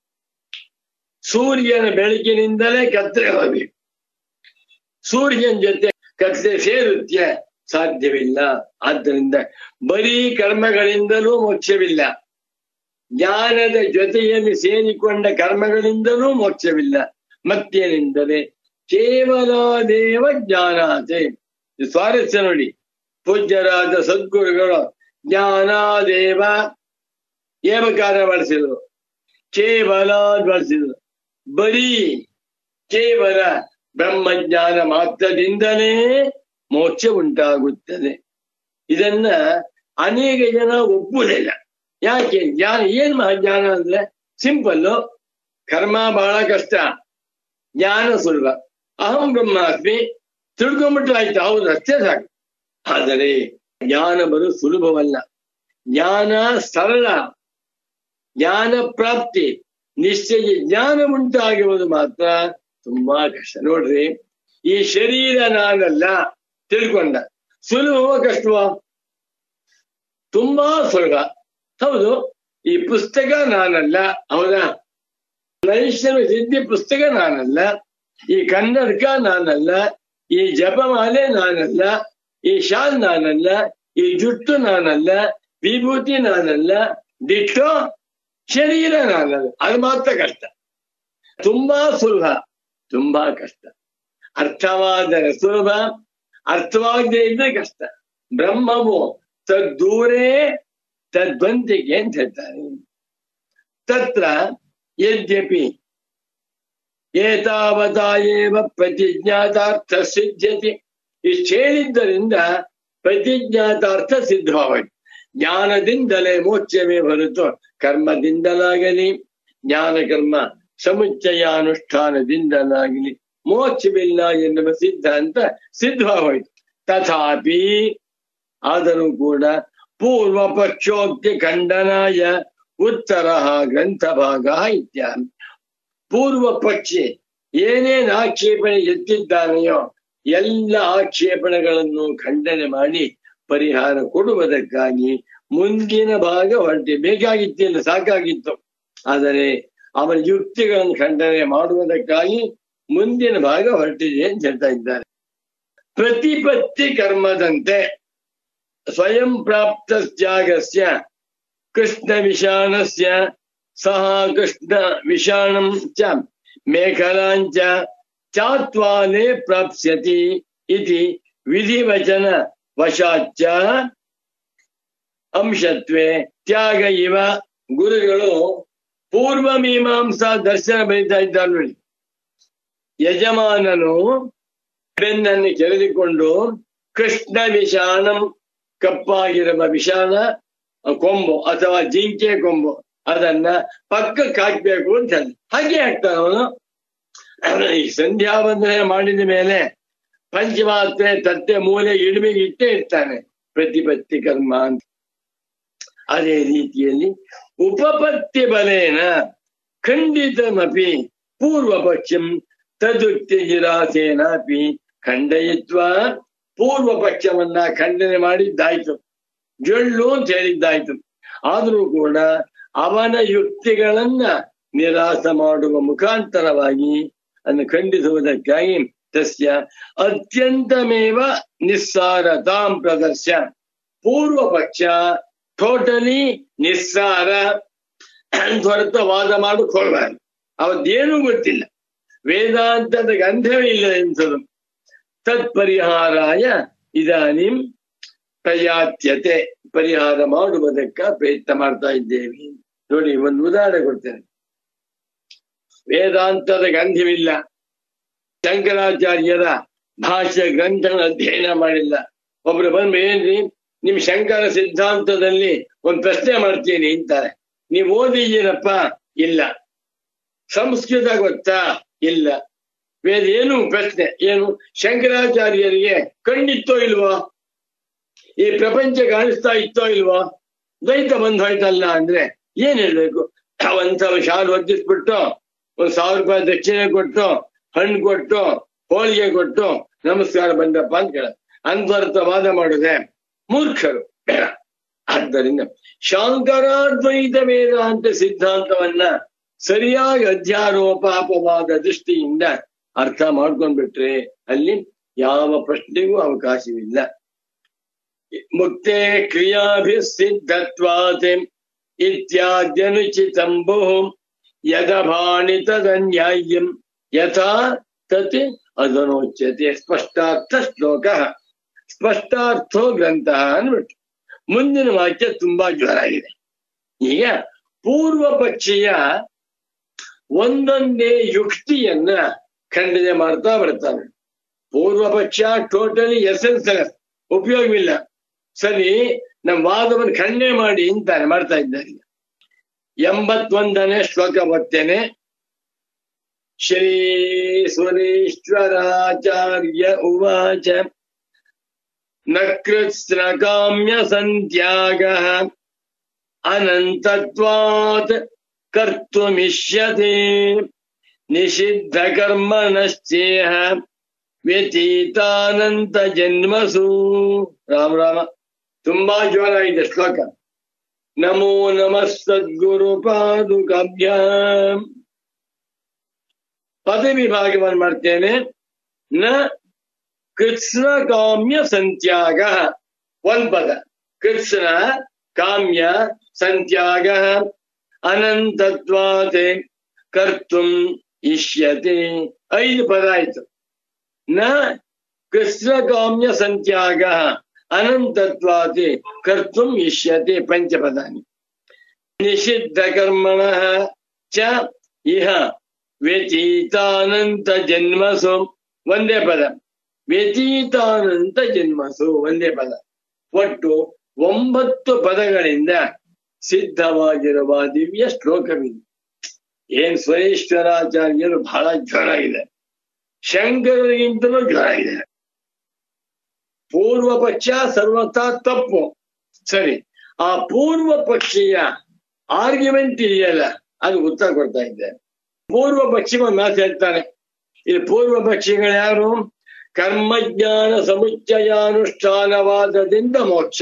ಸೂರ್ಯನ ಬೆಳಕಿನಿಂದಲೇ ಕತ್ತಲೆ ಹೋಗಬೇಕು ಸೂರ್ಯನ ಜೊತೆ ಕತ್ತಲೆ ಸೇರುತ್ತೆ ಸಾಧ್ಯವಿಲ್ಲ ಆದ್ದರಿಂದ ಬರೀ ಕರ್ಮಗಳಿಂದಲೂ ಮೋಕ್ಷವಿಲ್ಲ ಜ್ಞಾನದ ಜೊತೆಯಲ್ಲಿ ಸೇರಿಕೊಂಡ ಕರ್ಮಗಳಿಂದಲೂ ಮೋಕ್ಷವಿಲ್ಲ ಮತ್ತೇನೆಂದರೆ ಕೇವಲ ದೇವ ಜ್ಞಾನಾತೆ ಇದು ಸ್ವಾರಸ್ಯ ನೋಡಿ ಪೂಜ್ಯರಾದ ಸದ್ಗುರುಗಳು ಜ್ಞಾನಾದೇವ ಏಮಕಾರ ಬಳಸಿದ್ರು ಕೇವಲ ಬಳಸಿದ್ರು ಬರೀ ಕೇವಲ ಬ್ರಹ್ಮಜ್ಞಾನ ಮಾತ್ರದಿಂದಲೇ ಮೋಕ್ಷ ಉಂಟಾಗುತ್ತದೆ ಇದನ್ನ ಅನೇಕ ಜನ ಒಪ್ಪುವುದಿಲ್ಲ ಯಾಕೆ ಜ್ಞಾನ ಏನ್ ಜ್ಞಾನ ಅಂದ್ರೆ ಸಿಂಪಲ್ ಕರ್ಮ ಬಹಳ ಕಷ್ಟ ಜ್ಞಾನ ಸುಲಭ ಅಹಂ ಬ್ರಹ್ಮಾಸ್ಮಿ ತಿಳ್ಕೊಂಡ್ಬಿಟ್ರೆ ಆಯ್ತು ಹೌದು ಅಷ್ಟೇ ಸಾಕು ಆದರೆ ಜ್ಞಾನ ಬರು ಸುಲಭವಲ್ಲ ಜ್ಞಾನ ಸರಳ ಜ್ಞಾನ ಪ್ರಾಪ್ತಿ ನಿಶ್ಚಯ ಜ್ಞಾನ ಉಂಟಾಗುವುದು ಮಾತ್ರ ತುಂಬಾ ಕಷ್ಟ ನೋಡ್ರಿ ಈ ಶರೀರ ನಾನಲ್ಲ ತಿಳ್ಕೊಂಡ ಸುಲಭವ ಕಷ್ಟವ ತುಂಬಾ ಸುಲಭ ಹೌದು ಈ ಪುಸ್ತಕ ನಾನಲ್ಲ ಹೌದಾ ನೈಶ್ವರ ಸಿದ್ಧಿ ಪುಸ್ತಕ ನಾನಲ್ಲ ಈ ಕನ್ನಡಕ ನಾನಲ್ಲ ಈ ಜಪಮಾಲೆ ನಾನಲ್ಲ ಈ ಶಾಲ್ ನಾನಲ್ಲ ಈ ಜುಟ್ಟು ನಾನಲ್ಲ ವಿಭೂತಿ ನಾನಲ್ಲ ದಿಟ್ಟು ಶರೀರ ನಾನಲ್ಲ ಅದು ಮಾತ್ರ ಕಷ್ಟ ತುಂಬಾ ಸುಲಭ ತುಂಬಾ ಕಷ್ಟ ಅರ್ಥವಾದರೆ ಸುಲಭ ಅರ್ಥವಾಗದೇ ಇದ್ರೆ ಕಷ್ಟ ಬ್ರಹ್ಮವು ತದ್ದೂರೇ ತದ್ವಂತಿಕೆ ಅಂತ ಹೇಳ್ತಾರೆ ತತ್ರ ಯದ್ಯಪಿ ಏತಾವತಾ ಏವ ಪ್ರತಿಜ್ಞಾತಾರ್ಥ ಸಿದ್ಧತೆ ಇಷ್ಟು ಹೇಳಿದ್ದರಿಂದ ಪ್ರತಿಜ್ಞಾತಾರ್ಥ ಸಿದ್ಧವಾಯಿತು ಜ್ಞಾನದಿಂದಲೇ ಮೋಕ್ಷವೇ ಹೊರತು ಕರ್ಮದಿಂದಲಾಗಲಿ ಜ್ಞಾನ ಕರ್ಮ ಸಮುಚ್ಚಯಾನುಷ್ಠಾನದಿಂದಲಾಗಲಿ ಮೋಕ್ಷವಿಲ್ಲ ಎನ್ನುವ ಸಿದ್ಧಾಂತ ಸಿದ್ಧವಾಗೋಯ್ತು ತಥಾಪಿ ಆದರೂ ಕೂಡ ಪೂರ್ವ ಪಕ್ಷೋಕ್ತಿ ಖಂಡನಾಯ ಉತ್ತರ ಗ್ರಂಥ ಭಾಗ ಇತ್ಯಾದಿ ಪೂರ್ವ ಪಕ್ಷಿ ಏನೇನು ಆಕ್ಷೇಪಣೆ ಎತ್ತಿದ್ದಾನೆಯೋ ಎಲ್ಲ ಆಕ್ಷೇಪಣೆಗಳನ್ನು ಖಂಡನೆ ಮಾಡಿ ಪರಿಹಾರ ಕೊಡುವುದಕ್ಕಾಗಿ ಮುಂದಿನ ಭಾಗ ಹೊರಟಿ ಬೇಕಾಗಿತ್ತಿಲ್ಲ ಸಾಕಾಗಿತ್ತು ಆದರೆ ಅವನ ಯುಕ್ತಿಗಳನ್ನು ಖಂಡನೆ ಮಾಡುವುದಕ್ಕಾಗಿ ಮುಂದಿನ ಭಾಗ ಹೊರಟಿದೆ ಅಂತ ಹೇಳ್ತಾ ಇದ್ದಾರೆ ಪ್ರತಿಪತ್ತಿ ಕರ್ಮದಂತೆ ಸ್ವಯಂ ಪ್ರಾಪ್ತ ತ್ಯಾಗಸ್ಯ ಕೃಷ್ಣ ವಿಷಾಣಸ್ಯ ಸಹ ಕೃಷ್ಣ ವಿಷಾಣಂ ಚ ಮೇಖಲಾಂಚ ಚಾತ್ವಾನೇ ಪ್ರಾಪ್ಸ್ಯತಿ ಇತಿ ವಿಧಿವಚನ ವಶಾಚ್ಚ ಅಂಶತ್ವೇ ತ್ಯಾಗ ಇವ ಗುರುಗಳು ಪೂರ್ವ ಮೀಮಾಂಸಾ ದರ್ಶನ ಬರೀತಾ ಇದ್ದಾರೆ ನೋಡಿ ಯಜಮಾನನು ಬೆನ್ನನ್ನು ಕೆರೆದುಕೊಂಡು ಕೃಷ್ಣ ವಿಷಾಣಂ ಕಪ್ಪಾಗಿರುವ ವಿಷಾಣ ಕೊಂಬು ಅಥವಾ ಜಿಂಕೆ ಕೊಂಬು ಅದನ್ನ ಪಕ್ಕಕ್ಕೆ ಹಾಕ್ಬೇಕು ಅಂತ ಹೇಳಿ ಹಾಗೆ ಹಾಕ್ತಾನೆ ಅವನು ಈ ಸಂಧ್ಯಾ ವಂದನೆ ಮಾಡಿದ ಮೇಲೆ ಪಂಚಮಾತ್ರೆ ತತ್ತೆ ಮೂಲೆ ಇಡುಮೆಗೆ ಇಟ್ಟೇ ಇರ್ತಾನೆ ಪ್ರತಿಪತ್ತಿ ಕರ್ಮ ಅಂತ ಅದೇ ರೀತಿಯಲ್ಲಿ ಉಪಪತ್ತಿ ಬಲೇನ ಖಂಡಿತಮಪಿ ಪೂರ್ವ ಪಕ್ಷಂ ತದುಕ್ತಿ ಜಿರಾಸೇನಾಪಿ ಖಂಡಯಿತ್ವ ಪೂರ್ವ ಪಕ್ಷವನ್ನ ಖಂಡನೆ ಮಾಡಿದ್ದಾಯ್ತು ಜೊಳ್ಳು ಅಂತ ಹೇಳಿದ್ದಾಯ್ತು ಆದರೂ ಕೂಡ ಅವನ ಯುಕ್ತಿಗಳನ್ನ ನಿರಾಸ ಮಾಡುವ ಮುಖಾಂತರವಾಗಿ ಅನ್ನು ಖಂಡಿಸುವುದಕ್ಕಾಗಿ ತಸ್ಯ ಅತ್ಯಂತಮೇವ ನಿಸ್ಸಾರತಾಂ ಪ್ರದರ್ಶ ಪೂರ್ವ ಪಕ್ಷ ಟೋಟಲಿ ನಿಸ್ಸಾರ ಹೊರತು ವಾದ ಮಾಡಿಕೊಳ್ಬಾರ್ದು ಅವತ್ತೇನೂ ಗೊತ್ತಿಲ್ಲ ವೇದಾಂತದ ಗಂಧವೇ ಇಲ್ಲ ಎನ್ಸದು ತತ್ಪರಿಹಾರಾಯ ಇದಾನಿಂ ಪ್ರಯಾತ್ಯತೆ ಪರಿಹಾರ ಮಾಡುವುದಕ್ಕ ಪ್ರಯತ್ನ ಮಾಡ್ತಾ ಇದ್ದೇವೆ ನೋಡಿ ಒಂದು ಉದಾಹರಣೆ ಕೊಡ್ತೇನೆ ವೇದಾಂತದ ಗಂಧವಿಲ್ಲ ಶಂಕರಾಚಾರ್ಯರ ಭಾಷ್ಯ ಗ್ರಂಥಗಳ ಅಧ್ಯಯನ ಮಾಡಿಲ್ಲ ಒಬ್ರು ಬಂದು ಏನ್ರಿ ನಿಮ್ ಶಂಕರ ಸಿದ್ಧಾಂತದಲ್ಲಿ ಒಂದ್ ಪ್ರಶ್ನೆ ಮಾಡ್ತೀನಿ ಅಂತಾರೆ ನೀವು ಓದಿದ್ದೀರಪ್ಪ ಇಲ್ಲ ಸಂಸ್ಕೃತ ಗೊತ್ತಾ ಇಲ್ಲ ವೇದ ಏನು ಪ್ರಶ್ನೆ ಏನು ಶಂಕರಾಚಾರ್ಯರಿಗೆ ಕಣ್ಣಿತ್ತೋ ಇಲ್ವೋ ಈ ಪ್ರಪಂಚ ಕಾಣಿಸ್ತಾ ಇತ್ತೋ ಇಲ್ವೋ ದ್ವೈತ ಬಂದ್ ಹೋಯ್ತಲ್ಲ ಅಂದ್ರೆ ಏನ್ ಹೇಳ್ಬೇಕು ಒಂದ್ ಸಲ ಶಾಲು ಒದ್ದಿಸ್ಬಿಟ್ಟು ಒಂದ್ ಸಾವಿರ ರೂಪಾಯಿ ದಕ್ಷಿಣೆ ಕೊಟ್ಟು ಹಣ್ಣು ಕೊಟ್ಟು ಹೋಳಿಗೆ ಕೊಟ್ಟು ನಮಸ್ಕಾರ ಬಂದಪ್ಪ ಅಂತ ಕೇಳ ಅನ್ವರ್ಥ ವಾದ ಮಾಡುದೆ ಮೂರ್ಖರು ಬೇಡ ಆದ್ದರಿಂದ ಶಾಂಕರಾದ್ವೈತ ವೇದಾಂತ ಸಿದ್ಧಾಂತವನ್ನ ಸರಿಯಾಗಿ ಅಧ್ಯಾರೋಪಾಪವಾದ ದೃಷ್ಟಿಯಿಂದ ಅರ್ಥ ಮಾಡ್ಕೊಂಡ್ಬಿಟ್ರೆ ಅಲ್ಲಿ ಯಾವ ಪ್ರಶ್ನೆಗೂ ಅವಕಾಶವಿಲ್ಲ ಮುಕ್ತೆ ಕ್ರಿಯಾಭಿಸಿದ್ಧತ್ವಾತ್ ಇತ್ಯಾದ್ಯನುಚಿತಂ ಬಹು ಯದಭಾಣಿ ತದನ್ಯಾಯಂ ಯಥಾ ತತ್ ಅದನೋಚ್ಯತೆ ಸ್ಪಷ್ಟಾರ್ಥ ಶ್ಲೋಕ ಸ್ಪಷ್ಟಾರ್ಥೋ ಗ್ರಂಥ ಅಂದ್ಬಿಟ್ಟು ಮುಂದಿನ ವಾಕ್ಯ ತುಂಬಾ ಜ್ವರ ಇದೆ ಈಗ ಪೂರ್ವ ಪಕ್ಷೀಯ ಒಂದೊಂದೇ ಯುಕ್ತಿಯನ್ನ ಖಂಡನೆ ಮಾಡ್ತಾ ಬರ್ತಾನೆ ಪೂರ್ವ ಪಕ್ಷ ಟೋಟಲಿ ಎಸೆನ್ಸ್ ಉಪಯೋಗವಿಲ್ಲ ಸರಿ ನಮ್ಮ ವಾದವನ್ನು ಖಂಡನೆ ಮಾಡಿ ಅಂತಾನೆ ಮಾಡ್ತಾ ಇದ್ದಾರೆ ಎಂಬತ್ತೊಂದನೇ ಶ್ಲೋಕ ಓದ್ತೇನೆ ಶ್ರೀ ಸುರೇಶ್ವರಾಚಾರ್ಯ ಉವಾಚ ನ ಕೃತ್ಸ್ನ ಕಾಮ್ಯ ಸಂತ್ಯಾಗ ಅನಂತತ್ವಾತ್ ಕರ್ತುಮಿಷ್ಯತೆ ನಿಷಿದ್ಧ ಕರ್ಮಣಶ್ಚೇಹ ವ್ಯತೀತಾನಂತ ಜನ್ಮಸು ರಾಮ ರಾಮ ತುಂಬಾ ಜ್ವರ ಇದೆ ಶ್ಲೋಕ ನಮೋ ನಮಃ ಸದ್ಗುರು ಪಾದುಕಾಭ್ಯಾಂ ಪದವಿ ಭಾಗವನ್ನು ಮಾಡ್ತೇನೆ ನ ಕೃತ್ಸ್ನ ಕಾಮ್ಯ ಸಂತ್ಯಾಗ ಒಂದ್ ಪದ ಕೃತ್ಸ್ನ ಕಾಮ್ಯ ಸಂತ್ಯಾಗ ಅನಂತತ್ವಾತೆ ಕರ್ತುಂ ಇಷ್ಯತೆ ಐದು ಪದ ಆಯ್ತು ನ ಕೃಷ್ಣ ಕಾಮ್ಯ ಸಂತ್ಯಾಗ ಅನಂತತ್ವಾತೆ ಕರ್ತುಂ ಇಷ್ಯತೆ ಪಂಚಪದಾನಿ ನಿಷಿದ್ಧ ಕರ್ಮಣ ಚ ಇಹ ವ್ಯತೀತಾನಂತ ಜನ್ಮಸು ಒಂದೇ ಪದ ವ್ಯತೀತಾನಂತ ಜನ್ಮಸು ಒಂದೇ ಪದ ಒಟ್ಟು ಒಂಬತ್ತು ಪದಗಳಿಂದ ಸಿದ್ಧವಾಗಿರುವ ದಿವ್ಯ ಶ್ಲೋಕವಿದೆ ಏನ್ ಸ್ವರೇಶ್ವರಾಚಾರ್ಯರು ಬಹಳ ಜ್ವರ ಇದೆ ಶಂಕರರಿಗಿಂತಲೂ ಜ್ವರ ಇದೆ ಪೂರ್ವ ಪಕ್ಷ ಸರ್ವತಾ ತಪ್ಪು ಸರಿ ಆ ಪೂರ್ವ ಪಕ್ಷೀಯ ಆರ್ಗ್ಯುಮೆಂಟ್ ಇದೆಯಲ್ಲ ಅದು ಉತ್ತರ ಕೊಡ್ತಾ ಇದ್ದೆ ಪೂರ್ವ ಪಕ್ಷಿಮ ಮಾತು ಹೇಳ್ತಾನೆ ಇಲ್ಲಿ ಪೂರ್ವ ಪಕ್ಷಿಗಳು ಯಾರು ಕರ್ಮಜ್ಞಾನ ಸಮುಚ್ಚಯಾನುಷ್ಠಾನವಾದದಿಂದ ಮೋಕ್ಷ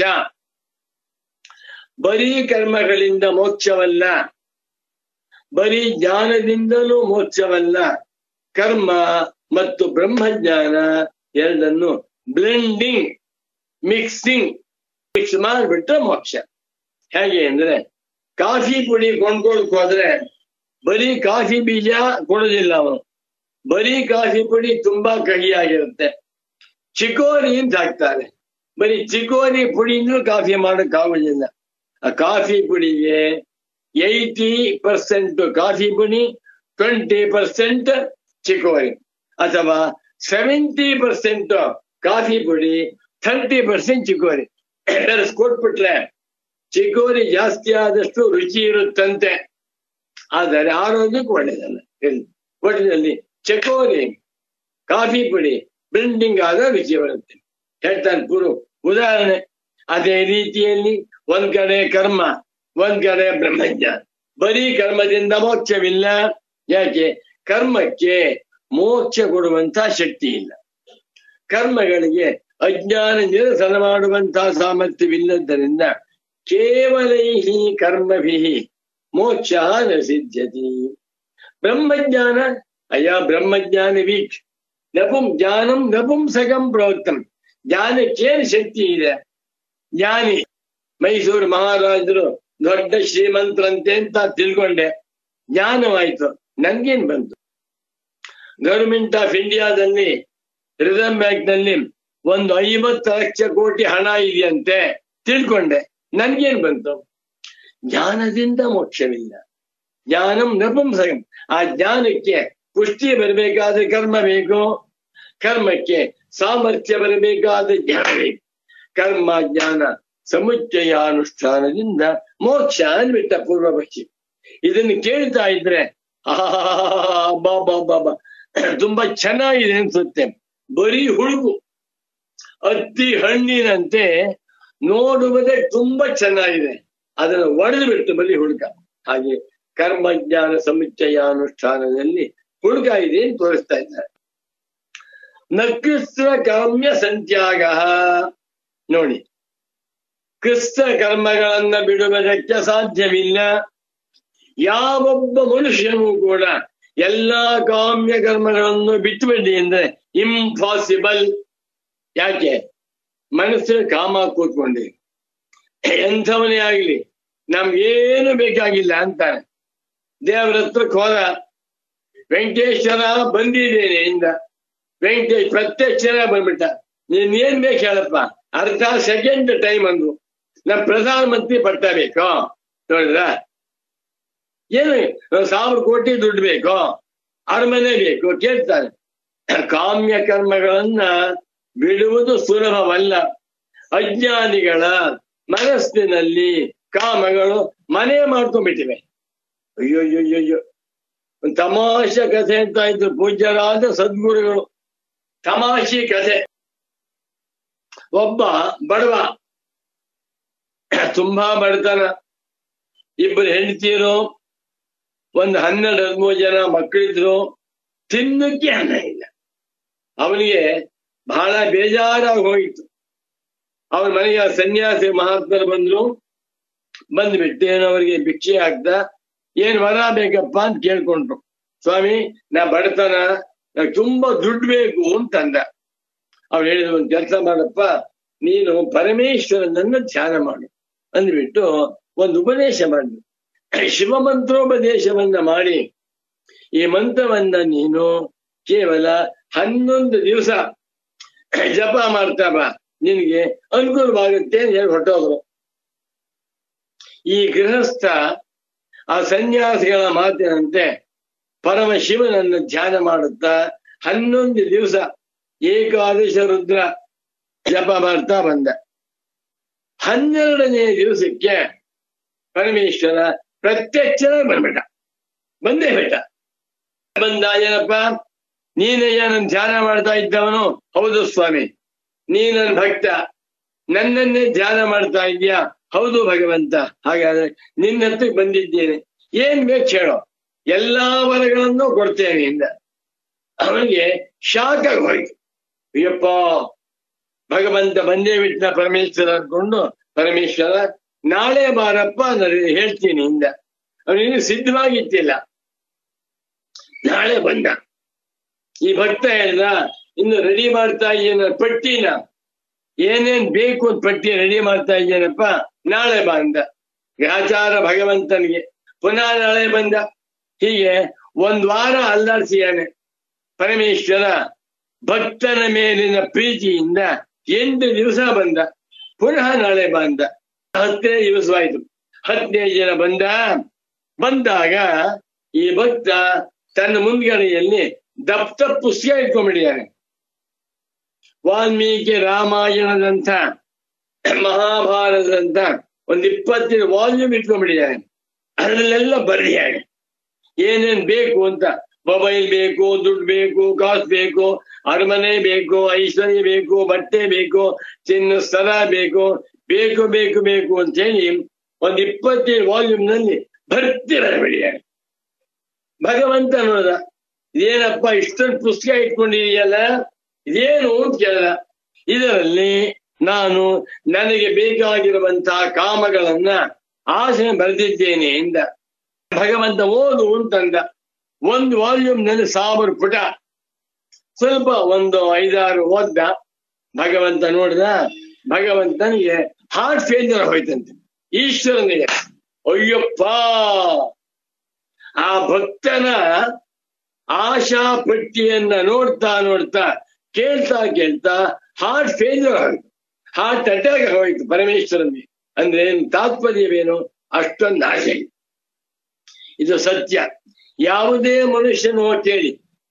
ಬರೀ ಕರ್ಮಗಳಿಂದ ಮೋಕ್ಷವಲ್ಲ ಬರೀ ಜ್ಞಾನದಿಂದಲೂ ಮೋಕ್ಷವಲ್ಲ ಕರ್ಮ ಮತ್ತು ಬ್ರಹ್ಮಜ್ಞಾನ ಎರಡನ್ನು ಬ್ಲೆಂಡಿಂಗ್ ಮಿಕ್ಸಿಂಗ್ ಮಿಕ್ಸ್ ಮಾಡಿಬಿಟ್ರೆ ಮೋಕ್ಷ ಹೇಗೆ ಅಂದ್ರೆ ಕಾಫಿ ಪುಡಿ ಕೊಂಡ್ಕೊಳಕ್ ಹೋದ್ರೆ ಬರೀ ಕಾಫಿ ಬೀಜ ಕೊಡೋದಿಲ್ಲ ಅವನು ಬರೀ ಕಾಫಿ ಪುಡಿ ತುಂಬಾ ಕಹಿಯಾಗಿರುತ್ತೆ ಚಿಕೋರಿ ಅಂತ ಹಾಕ್ತಾರೆ ಬರೀ ಚಿಕೋರಿ ಪುಡಿಯಿಂದ ಕಾಫಿ ಮಾಡಕ್ ಆಗುದಿಲ್ಲ ಆ ಕಾಫಿ ಪುಡಿಗೆ ಏಯ್ಟಿ ಪರ್ಸೆಂಟ್ ಕಾಫಿ ಪುಡಿ ಟ್ವೆಂಟಿ ಪರ್ಸೆಂಟ್ ಚಿಕೋರಿ ಅಥವಾ ಸೆವೆಂಟಿ ಪರ್ಸೆಂಟ್ ಕಾಫಿ ಪುಡಿ ಥರ್ಟಿ ಪರ್ಸೆಂಟ್ ಚಿಕೋರಿ ಕೊಟ್ಬಿಟ್ರೆ ಚಿಕೋರಿ ಜಾಸ್ತಿ ಆದಷ್ಟು ರುಚಿ ಇರುತ್ತಂತೆ ಆದರೆ ಆರೋಗ್ಯಕ್ಕೆ ಒಳ್ಳೆಯದಲ್ಲ ಒಟ್ಟಿನಲ್ಲಿ ಚಕೋರಿ ಕಾಫಿ ಪುಡಿ ಬ್ಲೆಂಡಿಂಗ್ ಆದ ರುಚಿ ಬರುತ್ತೆ ಹೇಳ್ತಾನೆ ಪುರು ಉದಾಹರಣೆ ಅದೇ ರೀತಿಯಲ್ಲಿ ಒಂದ್ ಕಡೆ ಕರ್ಮ ಒಂದ್ ಕಡೆ ಬ್ರಹ್ಮಜ್ಞಾನ ಬರೀ ಕರ್ಮದಿಂದ ಮೋಕ್ಷವಿಲ್ಲ ಯಾಕೆ ಕರ್ಮಕ್ಕೆ ಮೋಕ್ಷ ಕೊಡುವಂತ ಶಕ್ತಿ ಇಲ್ಲ ಕರ್ಮಗಳಿಗೆ ಅಜ್ಞಾನ ನಿರಸನ ಮಾಡುವಂತಹ ಸಾಮರ್ಥ್ಯವಿಲ್ಲದ್ದರಿಂದ ಕೇವಲೈ ಕರ್ಮಭಿ ಮೋಕ್ಷ ನ ಸಿದ್ಧತಿ ಬ್ರಹ್ಮಜ್ಞಾನ ಅಯ್ಯ ಬ್ರಹ್ಮಜ್ಞಾನ ವೀಕ್ಷ ನಪುಂ ಜ್ಞಾನಂ ನಪುಂಸಕಂ ಪ್ರೋಕ್ತಂ ಜ್ಞಾನಕ್ಕೇನು ಶಕ್ತಿ ಇದೆ ಜ್ಞಾನಿ ಮೈಸೂರು ಮಹಾರಾಜರು ದೊಡ್ಡ ಶ್ರೀಮಂತರಂತೆ ಅಂತ ತಿಳ್ಕೊಂಡೆ ಜ್ಞಾನವಾಯ್ತು ನನ್ಗೇನ್ ಬಂತು ಗವರ್ಮೆಂಟ್ ಆಫ್ ಇಂಡಿಯಾದಲ್ಲಿ ರಿಸರ್ವ್ ಬ್ಯಾಂಕ್ ನಲ್ಲಿ ಒಂದು ಐವತ್ತು ಲಕ್ಷ ಕೋಟಿ ಹಣ ಇದೆಯಂತೆ ತಿಳ್ಕೊಂಡೆ ನನ್ಗೇನ್ ಬಂತು ಜ್ಞಾನದಿಂದ ಮೋಕ್ಷವಿಲ್ಲ ಜ್ಞಾನಂ ನಪುಂಸಕಂ ಆ ಜ್ಞಾನಕ್ಕೆ ಪುಷ್ಟಿ ಬರಬೇಕಾದ್ರೆ ಕರ್ಮ ಬೇಕು ಕರ್ಮಕ್ಕೆ ಸಾಮರ್ಥ್ಯ ಬರಬೇಕಾದ್ರೆ ಜ್ಞಾನ ಬೇಕು ಕರ್ಮ ಜ್ಞಾನ ಸಮುಚ್ಚಯ ಅನುಷ್ಠಾನದಿಂದ ಮೋಕ್ಷ ಅನ್ಬಿಟ್ಟ ಪೂರ್ವ ಪಕ್ಷಿ ಇದನ್ನು ಕೇಳ್ತಾ ಇದ್ರೆ ಆಹಾ ಬಾ ಬಾ ಬಾ ಬಾ ತುಂಬಾ ಚೆನ್ನಾಗಿದೆ ಅನ್ಸುತ್ತೆ ಬರೀ ಹುಡುಗು ಅತ್ತಿ ಹಣ್ಣಿನಂತೆ ನೋಡುವುದೇ ತುಂಬಾ ಚೆನ್ನಾಗಿದೆ ಅದನ್ನು ಒಡೆದು ಬಿಟ್ಟು ಬರೀ ಹುಡುಗ ಹಾಗೆ ಕರ್ಮಜ್ಞಾನ ಸಮುಚ್ಚಯ ಅನುಷ್ಠಾನದಲ್ಲಿ ಹುಡುಗ ಇದೆ ಅಂತ ತೋರಿಸ್ತಾ ಇದ್ದಾರೆ ನಕೃಸ್ತ್ರ ಕಾಮ್ಯ ಸಂತ್ಯಾಗ ನೋಡಿ ಕ್ರಿಸ್ತ ಕರ್ಮಗಳನ್ನ ಬಿಡುವುದಕ್ಕೆ ಸಾಧ್ಯವಿಲ್ಲ ಯಾವೊಬ್ಬ ಮನುಷ್ಯನೂ ಕೂಡ ಎಲ್ಲಾ ಕಾಮ್ಯ ಕರ್ಮಗಳನ್ನು ಬಿಟ್ಟು ಬಿಡಿ ಅಂದ್ರೆ ಇಂಪಾಸಿಬಲ್ ಯಾಕೆ ಮನಸ್ಸು ಕಾಮ ಕೂತ್ಕೊಂಡಿ ಎಂಥವನೇ ಆಗ್ಲಿ ನಮ್ಗೇನು ಬೇಕಾಗಿಲ್ಲ ಅಂತಾನೆ ದೇವರ ಹತ್ರಕ್ಕೆ ಹೋದ ವೆಂಕಟೇಶ್ವರ ಬಂದಿದ್ದೇನೆ ಇಂದ ವೆಂಕಟೇಶ್ ಪ್ರತ್ಯಕ್ಷರ ಬಂದ್ಬಿಟ್ಟ ನೀನ್ ಏನ್ ಬೇಕು ಹೇಳಪ್ಪ ಅರ್ಧ ಸೆಕೆಂಡ್ ಟೈಮ್ ಅಂದ್ರು ನಮ್ ಪ್ರಧಾನ ಮಂತ್ರಿ ಪಟ್ಟ ಬೇಕು ನೋಡಿದ್ರ ಏನು ಸಾವಿರ ಕೋಟಿ ದುಡ್ಡು ಬೇಕು ಅರಮನೆ ಬೇಕು ಕೇಳ್ತಾರೆ ಕಾಮ್ಯ ಕರ್ಮಗಳನ್ನ ಬಿಡುವುದು ಸುಲಭವಲ್ಲ ಅಜ್ಞಾನಿಗಳ ಮನಸ್ಸಿನಲ್ಲಿ ಕಾಮಗಳು ಮನೆ ಮಾಡ್ಕೊಂಡ್ಬಿಟ್ಟಿವೆ ಅಯ್ಯೋ ಅಯ್ಯೋ ಅಯ್ಯೋ ಅಯ್ಯೋ ಒಂದ್ ತಮಾಷೆ ಕಥೆ ಅಂತ ಇದ್ರು ಪೂಜ್ಯರಾದ ಸದ್ಗುರುಗಳು ತಮಾಷೆ ಕಥೆ ಒಬ್ಬ ಬಡವ ತುಂಬಾ ಬಡತನ ಇಬ್ಬರು ಹೆಂಡತಿಯರು ಒಂದು ಹನ್ನೆರಡು ಹದಿಮೂರು ಜನ ಮಕ್ಕಳಿದ್ರು ತಿನ್ನಕ್ಕೆ ಅನ್ನ ಇಲ್ಲ ಅವನಿಗೆ ಬಹಳ ಬೇಜಾರಾಗಿ ಹೋಯಿತು ಅವನ ಮನೆಗೆ ಆ ಸನ್ಯಾಸಿ ಮಹಾತ್ಮರು ಬಂದ್ರು ಬಂದ್ಬಿಟ್ಟು ಏನು ಅವರಿಗೆ ಭಿಕ್ಷೆ ಹಾಕ್ದ ಏನ್ ವರ ಬೇಕಪ್ಪ ಅಂತ ಕೇಳ್ಕೊಂಡ್ರು ಸ್ವಾಮಿ ನಾ ಬಡತನ ನಾ ತುಂಬಾ ದುಡ್ಡು ಬೇಕು ಅಂತಂದ ಅವ್ರು ಹೇಳಿದ ಒಂದು ಕೆಲಸ ಮಾಡಪ್ಪ ನೀನು ಪರಮೇಶ್ವರನನ್ನ ಧ್ಯಾನ ಮಾಡು ಅಂದ್ಬಿಟ್ಟು ಒಂದು ಉಪದೇಶ ಮಾಡಿದ್ರು ಶಿವ ಮಂತ್ರೋಪದೇಶವನ್ನ ಮಾಡಿ ಈ ಮಂತ್ರವನ್ನ ನೀನು ಕೇವಲ ಹನ್ನೊಂದು ದಿವಸ ಜಪ ಮಾಡ್ತಾ ಬಾ ನಿನಗೆ ಅನುಕೂಲವಾಗುತ್ತೆ ಅಂತ ಹೇಳಿ ಹೊಟ್ಟೋದ್ರು ಈ ಗೃಹಸ್ಥ ಆ ಸನ್ಯಾಸಿಗಳ ಮಾತಿನಂತೆ ಪರಮ ಶಿವನನ್ನು ಧ್ಯಾನ ಮಾಡುತ್ತಾ ಹನ್ನೊಂದು ದಿವಸ ಏಕಾದಶ ರುದ್ರ ಜಪ ಮಾಡ್ತಾ ಬಂದ ಹನ್ನೆರಡನೇ ದಿವಸಕ್ಕೆ ಪರಮೇಶ್ವರ ಪ್ರತ್ಯಕ್ಷ ಬಂದ್ಬಿಟ್ಟ ಬಂದೇ ಬಿಟ್ಟ ಬಂದ ಏನಪ್ಪ ನೀನಯ್ಯ ನನ್ ಧ್ಯಾನ ಮಾಡ್ತಾ ಇದ್ದವನು ಹೌದು ಸ್ವಾಮಿ ನೀ ನನ್ನ ಭಕ್ತ ನನ್ನನ್ನೇ ಧ್ಯಾನ ಮಾಡ್ತಾ ಇದ್ಯಾ ಹೌದು ಭಗವಂತ ಹಾಗಾದ್ರೆ ನಿನ್ನ ಹತ್ರಕ್ಕೆ ಬಂದಿದ್ದೇನೆ ಏನ್ ಬೇಕು ಹೇಳೋ ಎಲ್ಲಾ ವರಗಳನ್ನು ಕೊಡ್ತೇನೆ ಇಂದ ಅವನಿಗೆ ಶಾಕ್ ಆಗಿ ಹೋಯ್ತು ಅಯ್ಯಪ್ಪ ಭಗವಂತ ಬಂದೇ ಬಿಟ್ಟ ಪರಮೇಶ್ವರ ಅನ್ಕೊಂಡು ಪರಮೇಶ್ವರ ನಾಳೆ ಬಾರಪ್ಪ ನಾನು ಹೇಳ್ತೀನಿ ಇಂದ ಅವನಿನ್ನು ಸಿದ್ಧವಾಗಿತ್ತಿಲ್ಲ ನಾಳೆ ಬಂದ ಈ ಭಕ್ತ ಹೇಳ್ದ ಇನ್ನು ರೆಡಿ ಮಾಡ್ತಾ ಇದ್ದೇನ ಪಟ್ಟಿನ ಏನೇನ್ ಬೇಕು ಅಂತ ಪಟ್ಟಿ ರೆಡಿ ಮಾಡ್ತಾ ಇದ್ದೇನಪ್ಪ ನಾಳೆ ಬಾ ಅಂದ ಗ್ರಾಚಾರ ಭಗವಂತನಿಗೆ ಪುನಃ ನಾಳೆ ಬಂದ ಹೀಗೆ ಒಂದ್ ವಾರ ಅಲ್ಲಾಡ್ಸಿಯಾನೆ ಪರಮೇಶ್ವರ ಭಕ್ತನ ಮೇಲಿನ ಪ್ರೀತಿಯಿಂದ ಎಂಟು ದಿವಸ ಬಂದ ಪುನಃ ನಾಳೆ ಬಂದ ಹತ್ತನೇ ದಿವಸವಾಯ್ತು ಹತ್ತನೇ ಜನ ಬಂದ ಬಂದಾಗ ಈ ಭಕ್ತ ತನ್ನ ಮುಂದ್ಗಡೆಯಲ್ಲಿ ದಪ್ತ ಪುಸ್ತಕ ಇಟ್ಕೊಂಡ್ಬಿಟ್ಟಿದ್ದಾನೆ ವಾಲ್ಮೀಕಿ ರಾಮಾಯಣದಂತ ಮಹಾಭಾರತದಂತ ಒಂದ್ ಇಪ್ಪತ್ತಿನ ವಾಲ್ಯೂಮ್ ಇಟ್ಕೊಂಡ್ಬಿಟ್ಟಿದ್ದಾನೆ ಅದರಲ್ಲೆಲ್ಲ ಬರೆದಿದ್ದಾನೆ ಏನೇನ್ ಬೇಕು ಅಂತ ಮೊಬೈಲ್ ಬೇಕು ದುಡ್ಡು ಬೇಕು ಕಾಸು ಬೇಕು ಅರಮನೆ ಬೇಕು ಐಶ್ವರ್ಯ ಬೇಕು ಬಟ್ಟೆ ಬೇಕು ಚಿನ್ನ ಸ್ಥಳ ಬೇಕು ಬೇಕು ಬೇಕು ಬೇಕು ಅಂತ ಹೇಳಿ ಒಂದ್ ಇಪ್ಪತ್ತೇಳು ವಾಲ್ಯೂಮ್ ನಲ್ಲಿ ಭರ್ತಿ ಬರಬಿಡಿಯಾನೆ ಭಗವಂತ ನೋಡ ಇದೇನಪ್ಪ ಇಷ್ಟೊಂದು ಪುಸ್ತಕ ಇಟ್ಕೊಂಡಿದೆಯಲ್ಲ ಇದೇನು ಅಂತ ಕೇಳಿದ ಇದರಲ್ಲಿ ನಾನು ನನಗೆ ಬೇಕಾಗಿರುವಂತಹ ಕಾಮಗಳನ್ನ ಆಸೆ ಬರೆದಿದ್ದೇನೆ ಎಂದ ಭಗವಂತ ಓದು ಅಂತಂದ ಒಂದು ವಾಲ್ಯೂಮ್ ನಲ್ಲಿ ಸಾವಿರ ಪುಟ ಸ್ವಲ್ಪ ಒಂದು ಐದಾರು ಓದ್ದ ಭಗವಂತ ನೋಡಿದ ಭಗವಂತನಿಗೆ ಹಾರ್ಟ್ ಫೇಲ್ಯೂರ್ ಹೋಯ್ತಂತೆ ಈಶ್ವರನಿಗೆ ಅಯ್ಯಪ್ಪ ಆ ಭಕ್ತನ ಆಶಾ ಪಟ್ಟಿಯನ್ನ ನೋಡ್ತಾ ನೋಡ್ತಾ ಕೇಳ್ತಾ ಕೇಳ್ತಾ ಹಾರ್ಟ್ ಫೇಲ್ಯೂರ್ ಆಯ್ತು ಹಾರ್ಟ್ ಅಟ್ಯಾಕ್ ಹೋಯ್ತು ಪರಮೇಶ್ವರನಿಗೆ ಅಂದ್ರೆ ಏನ್ ತಾತ್ಪರ್ಯವೇನು ಅಷ್ಟೊಂದು ಆಸೆ ಇದು ಸತ್ಯ ಯಾವುದೇ ಮನುಷ್ಯನು ಕೇಳಿ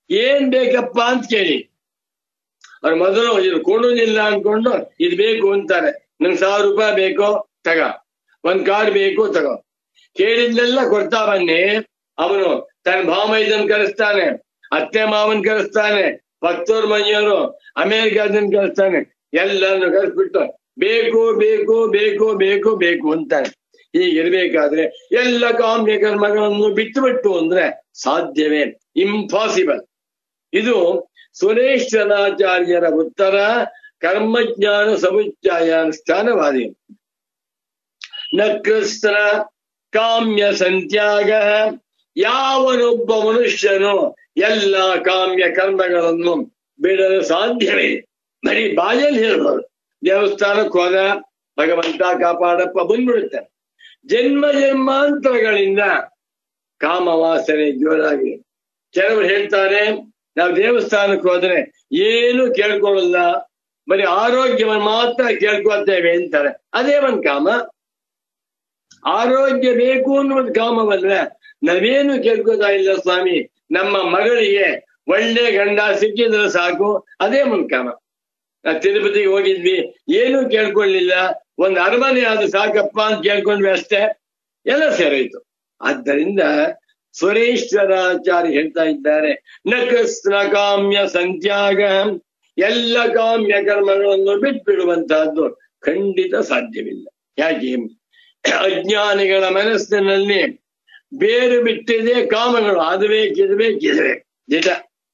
ಏನ್ ಬೇಕಪ್ಪ ಅಂತ ಕೇಳಿ ಅವ್ರು ಮೊದಲು ಇದು ಕೊಡುವುದಿಲ್ಲ ಅನ್ಕೊಂಡು ಇದು ಬೇಕು ಅಂತಾರೆ ನಂಗೆ ಸಾವಿರ ರೂಪಾಯಿ ಬೇಕು ತಗ ಒಂದ್ ಕಾರ್ ಬೇಕು ತಗೋ ಕೇಳಿದ್ನೆಲ್ಲ ಕೊಡ್ತಾ ಬನ್ನಿ ಅವನು ತನ್ನ ಭಾಮೈದನ್ ಕರೆಸ್ತಾನೆ ಅತ್ತೆ ಮಾವನ್ ಕರೆಸ್ತಾನೆ ಪತ್ತೂರ್ ಮನೆಯವರು ಅಮೇರಿಕಾದನ್ ಕರೆಸ್ತಾನೆ ಎಲ್ಲರನ್ನು ಕರೆಸ್ಬಿಟ್ಟು ಬೇಕು ಬೇಕು ಬೇಕು ಬೇಕು ಬೇಕು ಅಂತಾನೆ ಹೀಗಿರ್ಬೇಕಾದ್ರೆ ಎಲ್ಲ ಕಾಮ್ಯ ಕರ್ಮಗಳನ್ನು ಬಿಟ್ಟು ಬಿಟ್ಟು ಅಂದ್ರೆ ಸಾಧ್ಯವೇ ಇಂಪಾಸಿಬಲ್ ಇದು ಸುರೇಶ್ವರಾಚಾರ್ಯರ ಉತ್ತರ ಕರ್ಮಜ್ಞಾನ ಸಮುಚ್ಚಾಯಾನುಷ್ಠಾನವಾದಿ ನ ಕೃಷ್ಣ ಕಾಮ್ಯ ಸಂತ್ಯಾಗ ಯಾವನೊಬ್ಬ ಮನುಷ್ಯನು ಎಲ್ಲ ಕಾಮ್ಯ ಕರ್ಮಗಳನ್ನು ಬಿಡಲು ಸಾಧ್ಯವೇ ಬರೀ ಬಾಯಲ್ಲಿ ಹೇಳ್ಬೋದು ದೇವಸ್ಥಾನಕ್ಕೆ ಹೋದ ಭಗವಂತ ಕಾಪಾಡಪ್ಪ ಬಂದ್ಬಿಡುತ್ತೆ ಜನ್ಮ ಜನ್ಮಾಂತರಗಳಿಂದ ಕಾಮವಾಸನೆ ಜೋರಾಗಿ ಕೆಲವರು ಹೇಳ್ತಾರೆ ನಾವು ದೇವಸ್ಥಾನಕ್ಕೆ ಹೋದ್ರೆ ಏನು ಕೇಳ್ಕೊಳ್ಳಲ್ಲ ಬರೀ ಆರೋಗ್ಯವನ್ನು ಮಾತ್ರ ಕೇಳ್ಕೊಳ್ತೇವೆ ಅಂತಾರೆ ಅದೇ ಒಂದ್ ಕಾಮ ಆರೋಗ್ಯ ಬೇಕು ಅನ್ನುವುದು ಕಾಮವಲ್ಲ ನಾವೇನು ಕೇಳ್ಕೋತಾ ಇಲ್ಲ ಸ್ವಾಮಿ ನಮ್ಮ ಮಗಳಿಗೆ ಒಳ್ಳೆ ಗಂಡ ಸಿಕ್ಕಿದ್ರೆ ಸಾಕು ಅದೇ ಒಂದ್ ಕಾಮ ನಾವು ತಿರುಪತಿಗೆ ಹೋಗಿದ್ವಿ ಏನು ಕೇಳ್ಕೊಳ್ಳಿಲ್ಲ ಒಂದ್ ಅರಮನೆ ಆದ್ರೂ ಸಾಕಪ್ಪ ಅಂತ ಕೇಳ್ಕೊಂಡ್ವಿ ಅಷ್ಟೇ ಎಲ್ಲ ಸೇರೋಯ್ತು ಆದ್ದರಿಂದ ಸುರೇಶ್ವರಾಚಾರ್ಯ ಹೇಳ್ತಾ ಇದ್ದಾರೆ ನ ಕೃಷ್ಣ ಕಾಮ್ಯ ಸಂತ್ಯಾಗ ಎಲ್ಲ ಕಾಮ್ಯ ಕರ್ಮಗಳನ್ನು ಬಿಟ್ಬಿಡುವಂತಹದ್ದು ಖಂಡಿತ ಸಾಧ್ಯವಿಲ್ಲ ಯಾಕೆ ಅಜ್ಞಾನಿಗಳ ಮನಸ್ಸಿನಲ್ಲಿ ಬೇರು ಬಿಟ್ಟಿದೆ ಕಾಮಗಳು ಅದು ಬೇಕಿದು ಬೇಕಿದೆ ನಿಜ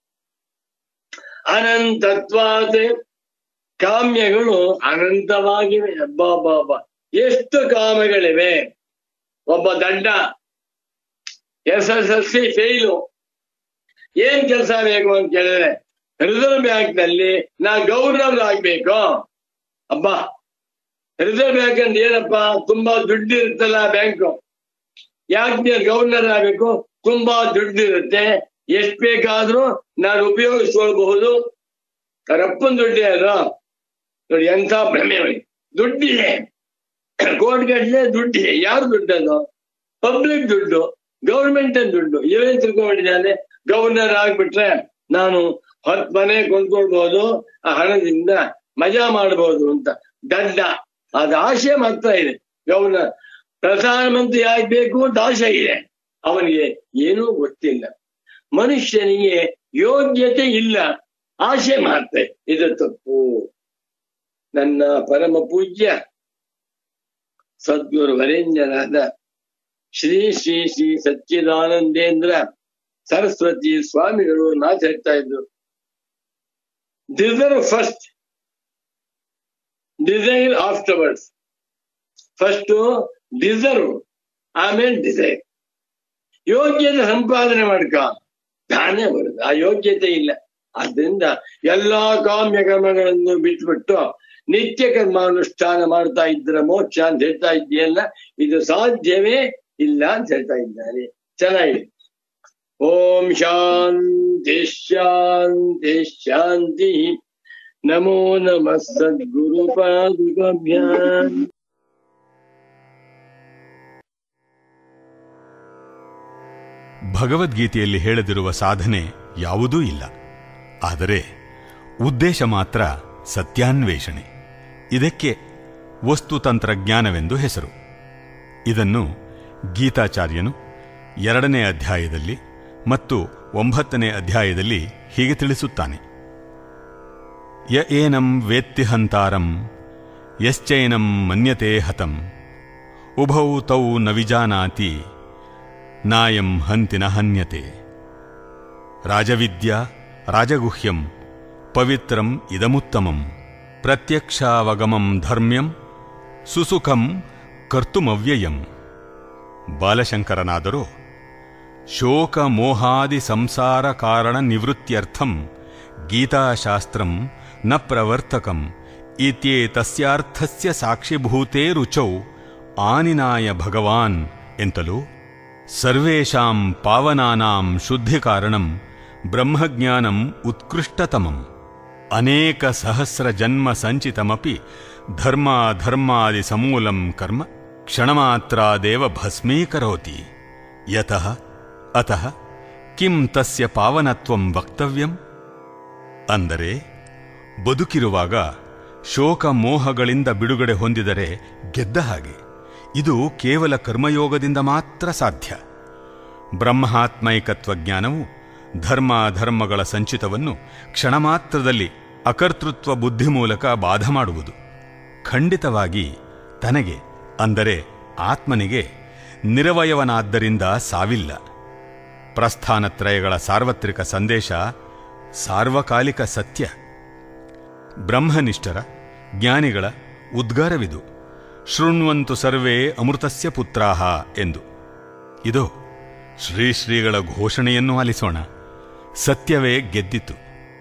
ಅನಂತತ್ವಾತ್ ಕಾಮ್ಯಗಳು ಅನಂತವಾಗಿವೆ ಅಬ್ಬಾ ಬಾಬಾ ಎಷ್ಟು ಕಾಮಗಳಿವೆ ಒಬ್ಬ ದಡ್ಡ S S L C fail ಏನ್ ಕೆಲಸ ಬೇಕು ಅಂತ ಕೇಳಿದ್ರೆ ರಿಸರ್ವ್ ಬ್ಯಾಂಕ್ ನಲ್ಲಿ ನಾ ಗವರ್ನರ್ ಆಗ್ಬೇಕು ಅಬ್ಬಾ ರಿಸರ್ವ್ ಬ್ಯಾಂಕ್ ಅಂದ್ರೆ ಏನಪ್ಪ ತುಂಬಾ ದುಡ್ಡು ಇರುತ್ತಲ್ಲ ಬ್ಯಾಂಕ್ ಯಾಕೆ ಗವರ್ನರ್ ಆಗ್ಬೇಕು ತುಂಬಾ ದುಡ್ಡು ಇರುತ್ತೆ ಎಷ್ಟ್ ಬೇಕಾದ್ರೂ ನಾನು ಉಪಯೋಗಿಸ್ಕೊಳ್ಬಹುದು ರಪ್ಪನ್ ದುಡ್ಡೇ ಅಲ್ಲ ನೋಡಿ ಎಂಥ ಭ್ರಮೆ ಅವನಿಗೆ ದುಡ್ಡಿದೆ ಕೋಟ್ಗಟ್ಲೆ ದುಡ್ಡಿದೆ ಯಾರು ದುಡ್ಡದು ಪಬ್ಲಿಕ್ ದುಡ್ಡು ಗೌರ್ಮೆಂಟ್ ದುಡ್ಡು ಇವೇನ್ ತಿಳ್ಕೊಂಡಿದ್ದಾನೆ ಗವರ್ನರ್ ಆಗ್ಬಿಟ್ರೆ ನಾನು ಹತ್ ಮನೆ ಕೊಂಡ್ಕೊಳ್ಬಹುದು ಆ ಹಣದಿಂದ ಮಜಾ ಮಾಡಬಹುದು ಅಂತ ದಡ್ಡ ಅದ ಆಶೆ ಮಾತ್ರ ಇದೆ ಗವರ್ನರ್ ಪ್ರಧಾನಮಂತ್ರಿ ಆಗ್ಬೇಕು ಅಂತ ಆಶೆ ಇದೆ ಅವನಿಗೆ ಏನೂ ಗೊತ್ತಿಲ್ಲ ಮನುಷ್ಯನಿಗೆ ಯೋಗ್ಯತೆ ಇಲ್ಲ ಆಶೆ ಮಾತ್ರ ಇದು ತಪ್ಪು ನನ್ನ ಪರಮ ಪೂಜ್ಯ ಸದ್ಗುರು ವರೇಣ್ಯರಾದ ಶ್ರೀ ಶ್ರೀ ಶ್ರೀ ಸಚ್ಚಿದಾನಂದೇಂದ್ರ ಸರಸ್ವತಿ ಸ್ವಾಮಿಗಳು ಮಾತು ಹೇಳ್ತಾ ಇದ್ರು deserve first desire afterwards first deserve ಆಮೇಲೆ ಡಿಸೈರ್ ಯೋಗ್ಯತೆ ಸಂಪಾದನೆ ಮಾಡ್ಕ ತಾನೇ ಬರುದು ಆ ಯೋಗ್ಯತೆ ಇಲ್ಲ ಆದ್ರಿಂದ ಎಲ್ಲಾ ಕಾಮ್ಯ ಕರ್ಮಗಳನ್ನು ಬಿಟ್ಬಿಟ್ಟು ನಿತ್ಯ ಕರ್ಮಾನುಷ್ಠಾನ ಮಾಡ್ತಾ ಇದ್ರ ಮೋಕ್ಷ ಅಂತ ಹೇಳ್ತಾ ಇದೆಯಲ್ಲ ಇದು ಸಾಧ್ಯವೇ ಇಲ್ಲ ಅಂತ ಹೇಳ್ತಾ ಇದ್ದಾರೆ ಚೆನ್ನಾಗಿದೆ ಓಂ ಶಾಂತಿ ಶಾಂತಿ ಶಾಂತಿ ನಮೋ ನಮಃ ಸದ್ಗುರು ಪಾದುಕಾಭ್ಯಾಂ ಭಗವದ್ಗೀತೆಯಲ್ಲಿ ಹೇಳದಿರುವ ಸಾಧನೆ ಯಾವುದೂ ಇಲ್ಲ ಆದರೆ ಉದ್ದೇಶ ಮಾತ್ರ ಸತ್ಯಾನ್ವೇಷಣೆ ಇದಕ್ಕೆ ವಸ್ತುತಂತ್ರಜ್ಞಾನವೆಂದು ಹೆಸರು ಇದನ್ನು ಗೀತಾಚಾರ್ಯನು ಎರಡನೇ ಅಧ್ಯಾಯದಲ್ಲಿ ಮತ್ತು ಒಂಬತ್ತನೇ ಅಧ್ಯಾಯದಲ್ಲಿ ಹೀಗೆ ತಿಳಿಸುತ್ತಾನೆ ಯ ಏನಂ ವೇತ್ತಿ ಹಂತಾರಂ ಯಶ್ಚೈನಂ ಮನ್ಯತೆ ಹತಂ ಉಭೌ ತೌ ನ ವಿಜಾನಾತಿ ನಾಯಂ ಹಂತಿನ ಹನ್ಯತೆ ರಾಜವಿದ್ಯಾ ರಾಜಗುಹ್ಯಂ ಪವಿತ್ರಂ ಇದಮುತ್ತಮಂ ಪ್ರತ್ಯಕ್ಷಾವಗಮಂ ಧರ್ಮ್ಯಂ ಸುಸುಖಂ ಕರ್ತುಮವ್ಯಯಂ ಬಾಲಶಂಕರನಾದರೂ ಶೋಕ ಮೋಹಾದಿ ಸಂಸಾರ ಕಾರಣ ನಿವೃತ್ತ್ಯರ್ಥಂ ಗೀತಾಶಾಸ್ತ್ರಂ ನ ಪ್ರವರ್ತಕಂ ಇತ್ಯೇತಸ್ಯಾರ್ಥಸ್ಯ ಸಾಕ್ಷಿಭೂತೇ ರುಚೌ ಆನಿನಾಯ ಭಗವಾನ್ ಎಂತಲೂ ಸರ್ವೇಷಾಂ ಪಾವನಾನಾಂ ಶುದ್ಧಿಕಾರಣಂ ಬ್ರಹ್ಮಜ್ಞಾನಂ ಉತ್ಕೃಷ್ಟತಮಂ ಅನೇಕ ಸಹಸ್ರ ಜನ್ಮ ಸಂಚಿತಮಪಿ ಧರ್ಮಾಧರ್ಮಾದಿ ಸಮೂಲಂ ಕರ್ಮ ಕ್ಷಣಮಾತ್ರಾದೇವ ಭಸ್ಮೀಕರೋತಿ ಯತಃ ಅತಃ ಕಿಂ ತಸ್ಯ ಪಾವನತ್ವಂ ವಕ್ತವ್ಯಂ ಅಂದರೆ ಬದುಕಿರುವಾಗ ಶೋಕ ಮೋಹಗಳಿಂದ ಬಿಡುಗಡೆ ಹೊಂದಿದರೆ ಗೆದ್ದ ಹಾಗೆ ಇದು ಕೇವಲ ಕರ್ಮಯೋಗದಿಂದ ಮಾತ್ರ ಸಾಧ್ಯ ಬ್ರಹ್ಮಾತ್ಮೈಕತ್ವ ಜ್ಞಾನವು ಧರ್ಮ ಧರ್ಮಗಳ ಸಂಚಿತವನ್ನು ಕ್ಷಣಮಾತ್ರದಲ್ಲಿ ಅಕರ್ತೃತ್ವ ಬುದ್ಧಿ ಮೂಲಕ ಬಾಧ ಮಾಡುವುದು ಖಂಡಿತವಾಗಿ ತನಗೆ ಅಂದರೆ ಆತ್ಮನಿಗೆ ನಿರವಯವನಾದ್ದರಿಂದ ಸಾವಿಲ್ಲ ಪ್ರಸ್ಥಾನತ್ರಯಗಳ ಸಾರ್ವತ್ರಿಕ ಸಂದೇಶ ಸಾರ್ವಕಾಲಿಕ ಸತ್ಯ ಬ್ರಹ್ಮನಿಷ್ಠರ ಜ್ಞಾನಿಗಳ ಉದ್ಗಾರವಿದು ಶೃಣ್ವಂತು ಸರ್ವೇ ಅಮೃತಸ್ಯ ಪುತ್ರಾಹ ಎಂದು ಇದು ಶ್ರೀ ಶ್ರೀಗಳ ಘೋಷಣೆಯನ್ನು ಆಲಿಸೋಣ ಸತ್ಯವೇ ಗೆದ್ದಿತು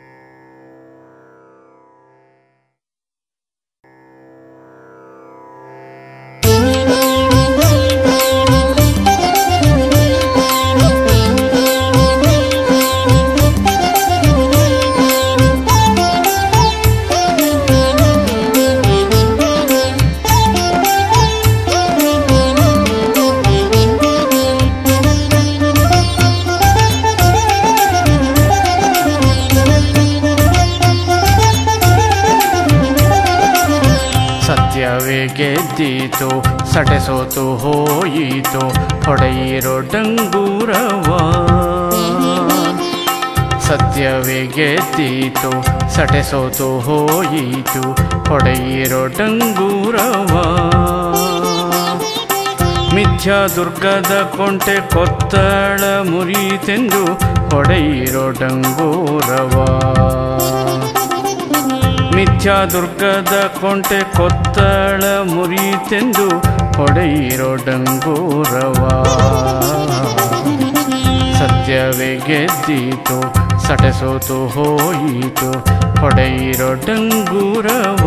ಸತ್ಯವೇ ಗೆದ್ದೀತು ಸಟೆಸೋತು ಹೋಯಿತು ಹೊಡೆಯಿರೋ ಡಂಗೂರವ ಸತ್ಯವೇ ಗೆದ್ದೀತು ಸಟೆಸೋತು ಹೋಯಿತು ಹೊಡೆಯಿರೋ ಡಂಗೂರವ ಮಿಥ್ಯಾ ದುರ್ಗದ ಕೊಂಟೆ ಕೊತ್ತಳ ಮುರಿತೆಂದು ಹೊಡೆಯಿರೋ ಡಂಗೂರವ ಮಿಥ್ಯಾ ದುರ್ಗದ ಕೊಂಟೆ ಕೊತ್ತಳ ಮುರಿತೆಂದು ಹೊಡೆಯಿರೋ ಡಂಗೂರವ ಸತ್ಯವೇ ಗೆದ್ದೀತು ಸಟೆಸೋತು ಹೋಯಿತು ಹೊಡೆಯಿರೋ ಡಂಗೂರವ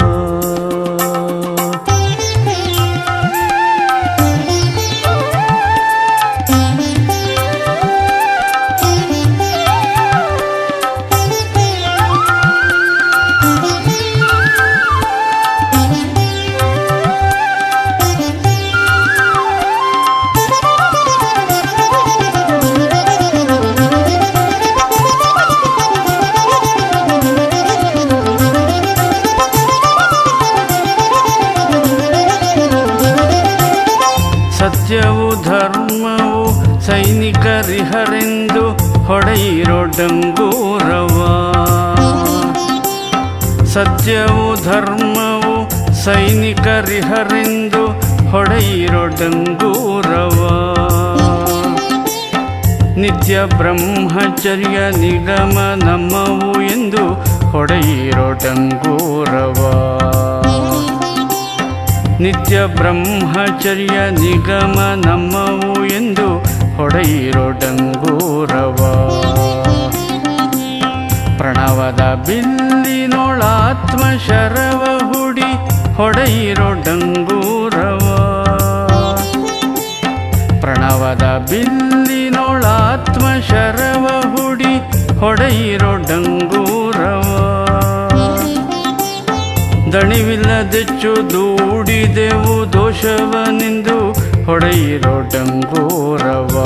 ಸತ್ಯವು ಧರ್ಮವು ಸೈನಿಕರಿಹರೆಂದು ಹೊಡೆಯಿರೋ ಡಂಗೂರವ ಸತ್ಯವು ಧರ್ಮವು ಸೈನಿಕರಿಹರೆಂದು ಹೊಡೆಯಿರೋ ಡಂಗೂರವ ನಿತ್ಯ ಬ್ರಹ್ಮಚರ್ಯ ನಿಗಮ ನಮ್ಮವು ಎಂದು ಹೊಡೆಯಿರೋ ಡಂಗೂರವ ನಿತ್ಯ ಬ್ರಹ್ಮಚರ್ಯ ನಿಗಮ ನಮ್ಮವು ಎಂದು ಹೊಡೆಯಿರೋ ಡಂಗೂರವ ಪ್ರಣವದ ಬಿಲ್ಲಿನೊಳಾತ್ಮ ಶರವ ಹುಡಿ ಹೊಡೆಯಿರೋ ಡಂಗೂರವ ಪ್ರಣವದ ಬಿಲ್ಲಿನೊಳಾತ್ಮ ಶರವ ಹುಡಿ ಹೊಡೆಯಿರೋ ಡಂಗೂರವ ದಣಿವಿಲ್ಲದೆಚ್ಚು ದೂಡಿದೆವು ದೋಷವನೆಂದು ಹೊಡೆಯಿರೋ ಡಂಗೂರವ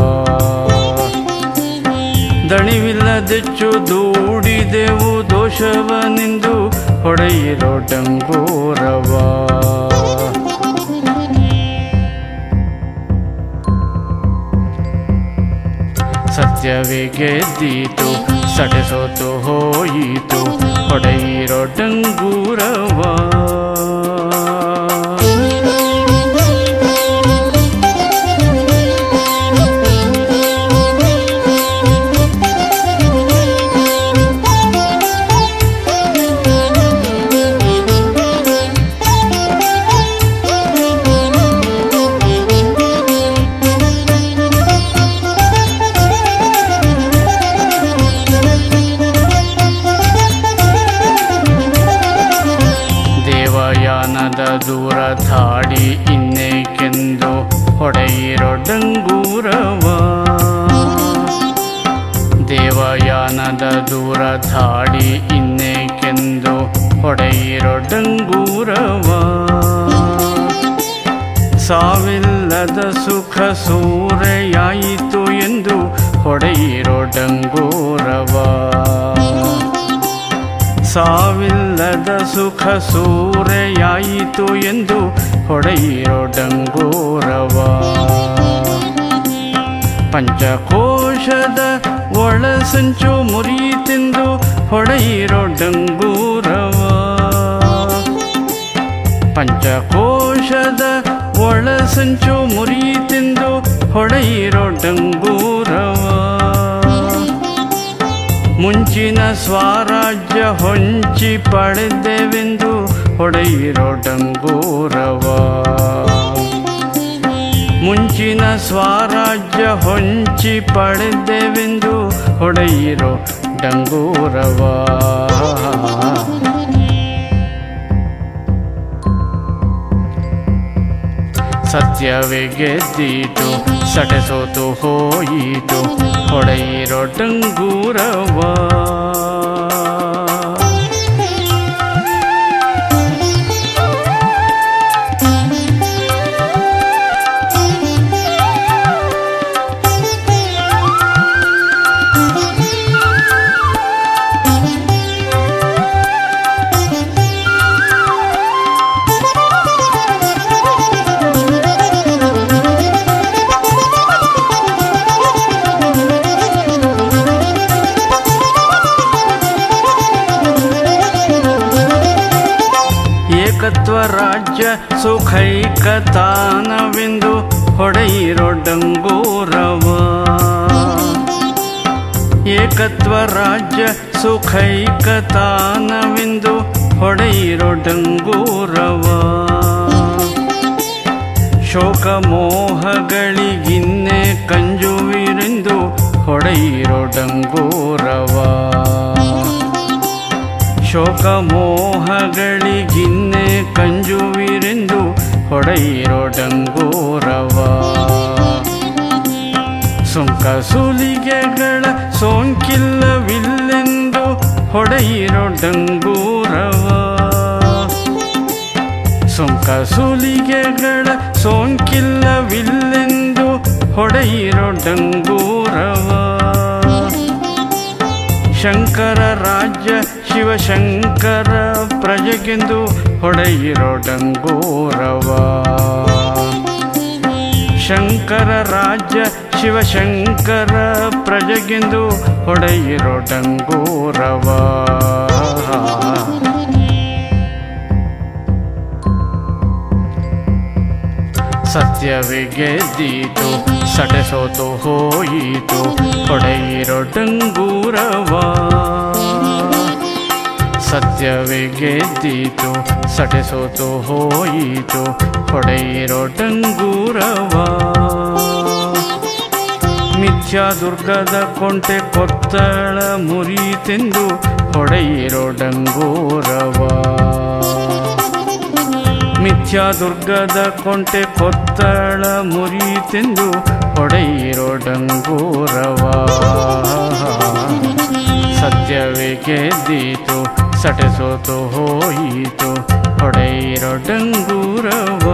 ದಣಿವಿಲ್ಲದೆಚ್ಚು ದೂಡಿದೆವು ದೋಷವನೆಂದು ಹೊಡೆಯಿರೋ ಡಂಗೂರವ ಸತ್ಯವೇ ಗೆದ್ದೀತು ಸಟೆಸೋತು ಹೋಯಿತು ಹೊಡೆಯಿರೋ ಡಂಗೂರವ ದೇವಯಾನದ ದೂರ ಧಾಡಿ ಇನ್ನೇಕೆಂದು ಹೊಡೆಯಿರೋ ಡಂಗೂರವ ದೇವಯಾನದ ದೂರ ಧಾಡಿ ಇನ್ನೇಕೆಂದು ಹೊಡೆಯಿರೋ ಡಂಗೂರವ ಸಾವಿಲ್ಲದ ಸುಖ ಸೂರೆಯಾಯಿತು ಎಂದು ಹೊಡೆಯಿರೋ ಡಂಗೂರವ ಸಾವಿಲ್ಲದ ಸುಖ ಸೂರೆಯಾಯಿತು ಎಂದು ಹೊಡೆಯಿರೋ ಡಂಗೂರವ ಪಂಚಕೋಶದ ಒಳ ಸಂಚು ಮುರಿತೆಂದು ಹೊಡೆಯಿರೋ ಡಂಗೂರವ ಪಂಚಕೋಶದ ಒಳ ಸಂಚು ಮುರಿತೆಂದು ಹೊಡೆಯಿರೋ ಡಂಗೂರವ ಮುಂಚಿನ ಸ್ವರಾಜ್ಯ ಹೊಂಚಿ ಪಡೆದೆವೆಂದು ಹೊಡೆಯಿರೋ ಡಂಗೂರವ ಮುಂಚಿನ ಸ್ವರಾಜ್ಯ ಹೊಂಚಿ ಪಡೆದೆವೆಂದು ಹೊಡೆಯಿರೋ ಡಂಗೂರವ ಸತ್ಯವೇ ಗೆದ್ದೀತು ಸಟಸೋತು ಹೋಯಿತು ಹೊಡೆಯಿರೋ ಡಂಗೂರವ ಏಕತ್ವ ರಾಜ್ಯ ಸುಖೈಕತಾನವೆಂದು ಹೊಡೆಯಿರೋ ಡಂಗೂರವ ಏಕತ್ವ ರಾಜ್ಯ ಸುಖೈಕತಾನವೆಂದು ಹೊಡೆಯಿರೋ ಡಂಗೂರವ ಶೋಕ ಮೋಹಗಳಿಗಿನ್ನೆ ಕಂಜುವಿರೆಂದು ಹೊಡೆಯಿರೋ ಡಂಗೂರವ ಶೋಕ ಮೋಹಗಳಿಗಿನ್ನೆ ಕಂಜುವಿರೆಂದು ಹೊಡೆಯಿರೋ ಡಂಗೂರವ ಸುಂಕ ಸುಲಿಗೆಗಳ ಸೋಂಕಿಲ್ಲವಿಲ್ಲೆಂದು ಹೊಡೆಯಿರೋ ಡಂಗೂರವ ಸುಂಕ ಸುಲಿಗೆಗಳ ಸೋಂಕಿಲ್ಲವಿಲ್ಲೆಂದು ಹೊಡೆಯಿರೋ ಡಂಗೂರವ ಶಂಕರ ರಾಜ್ಯ ಶಿವಶಂಕರ ಪ್ರಜೆಗೆಂದು ಹೊಡೆಯಿರೋ ಡಂಗೂರವ ಶಂಕರ ರಾಜ್ಯ ಶಿವಶಂಕರ ಪ್ರಜೆಗೆಂದು ಹೊಡೆಯಿರೋ ಡಂಗೂರವ ಸತ್ಯವೇ ಗೆದ್ದೀತು ಸಟಸೋತು ಹೋಯಿತು ಹೊಡೆಯಿರೋ ಡಂಗೂರವ ಸತ್ಯವೇ ಗೆದ್ದೀತು ಸಟಸೋತು ಹೋಯಿತು ಹೊಡೆಯಿರೋ ಡಂಗೂರವ ಮಿಥ್ಯಾ ದುರ್ಗದ ಕೊಂಟೆ ಕೊತ್ತಳ ಮುರಿತೆಂದು ಹೊಡೆಯಿರೋ ಡಂಗೂರವ ಮಿಥ್ಯಾ ದುರ್ಗದ ಕೊಂಟೆ ಕೊತ್ತಳ ಮುರಿತೆಂದು ಹೊಡೆಯಿರೋ ಡಂಗೂರವ ಸತ್ಯವೇ ಗೆದ್ದೀತು ಸಟಸೋತು ಹೋಯಿತು ಹೊಡೆಯಿರೋ ಡಂಗೂರವ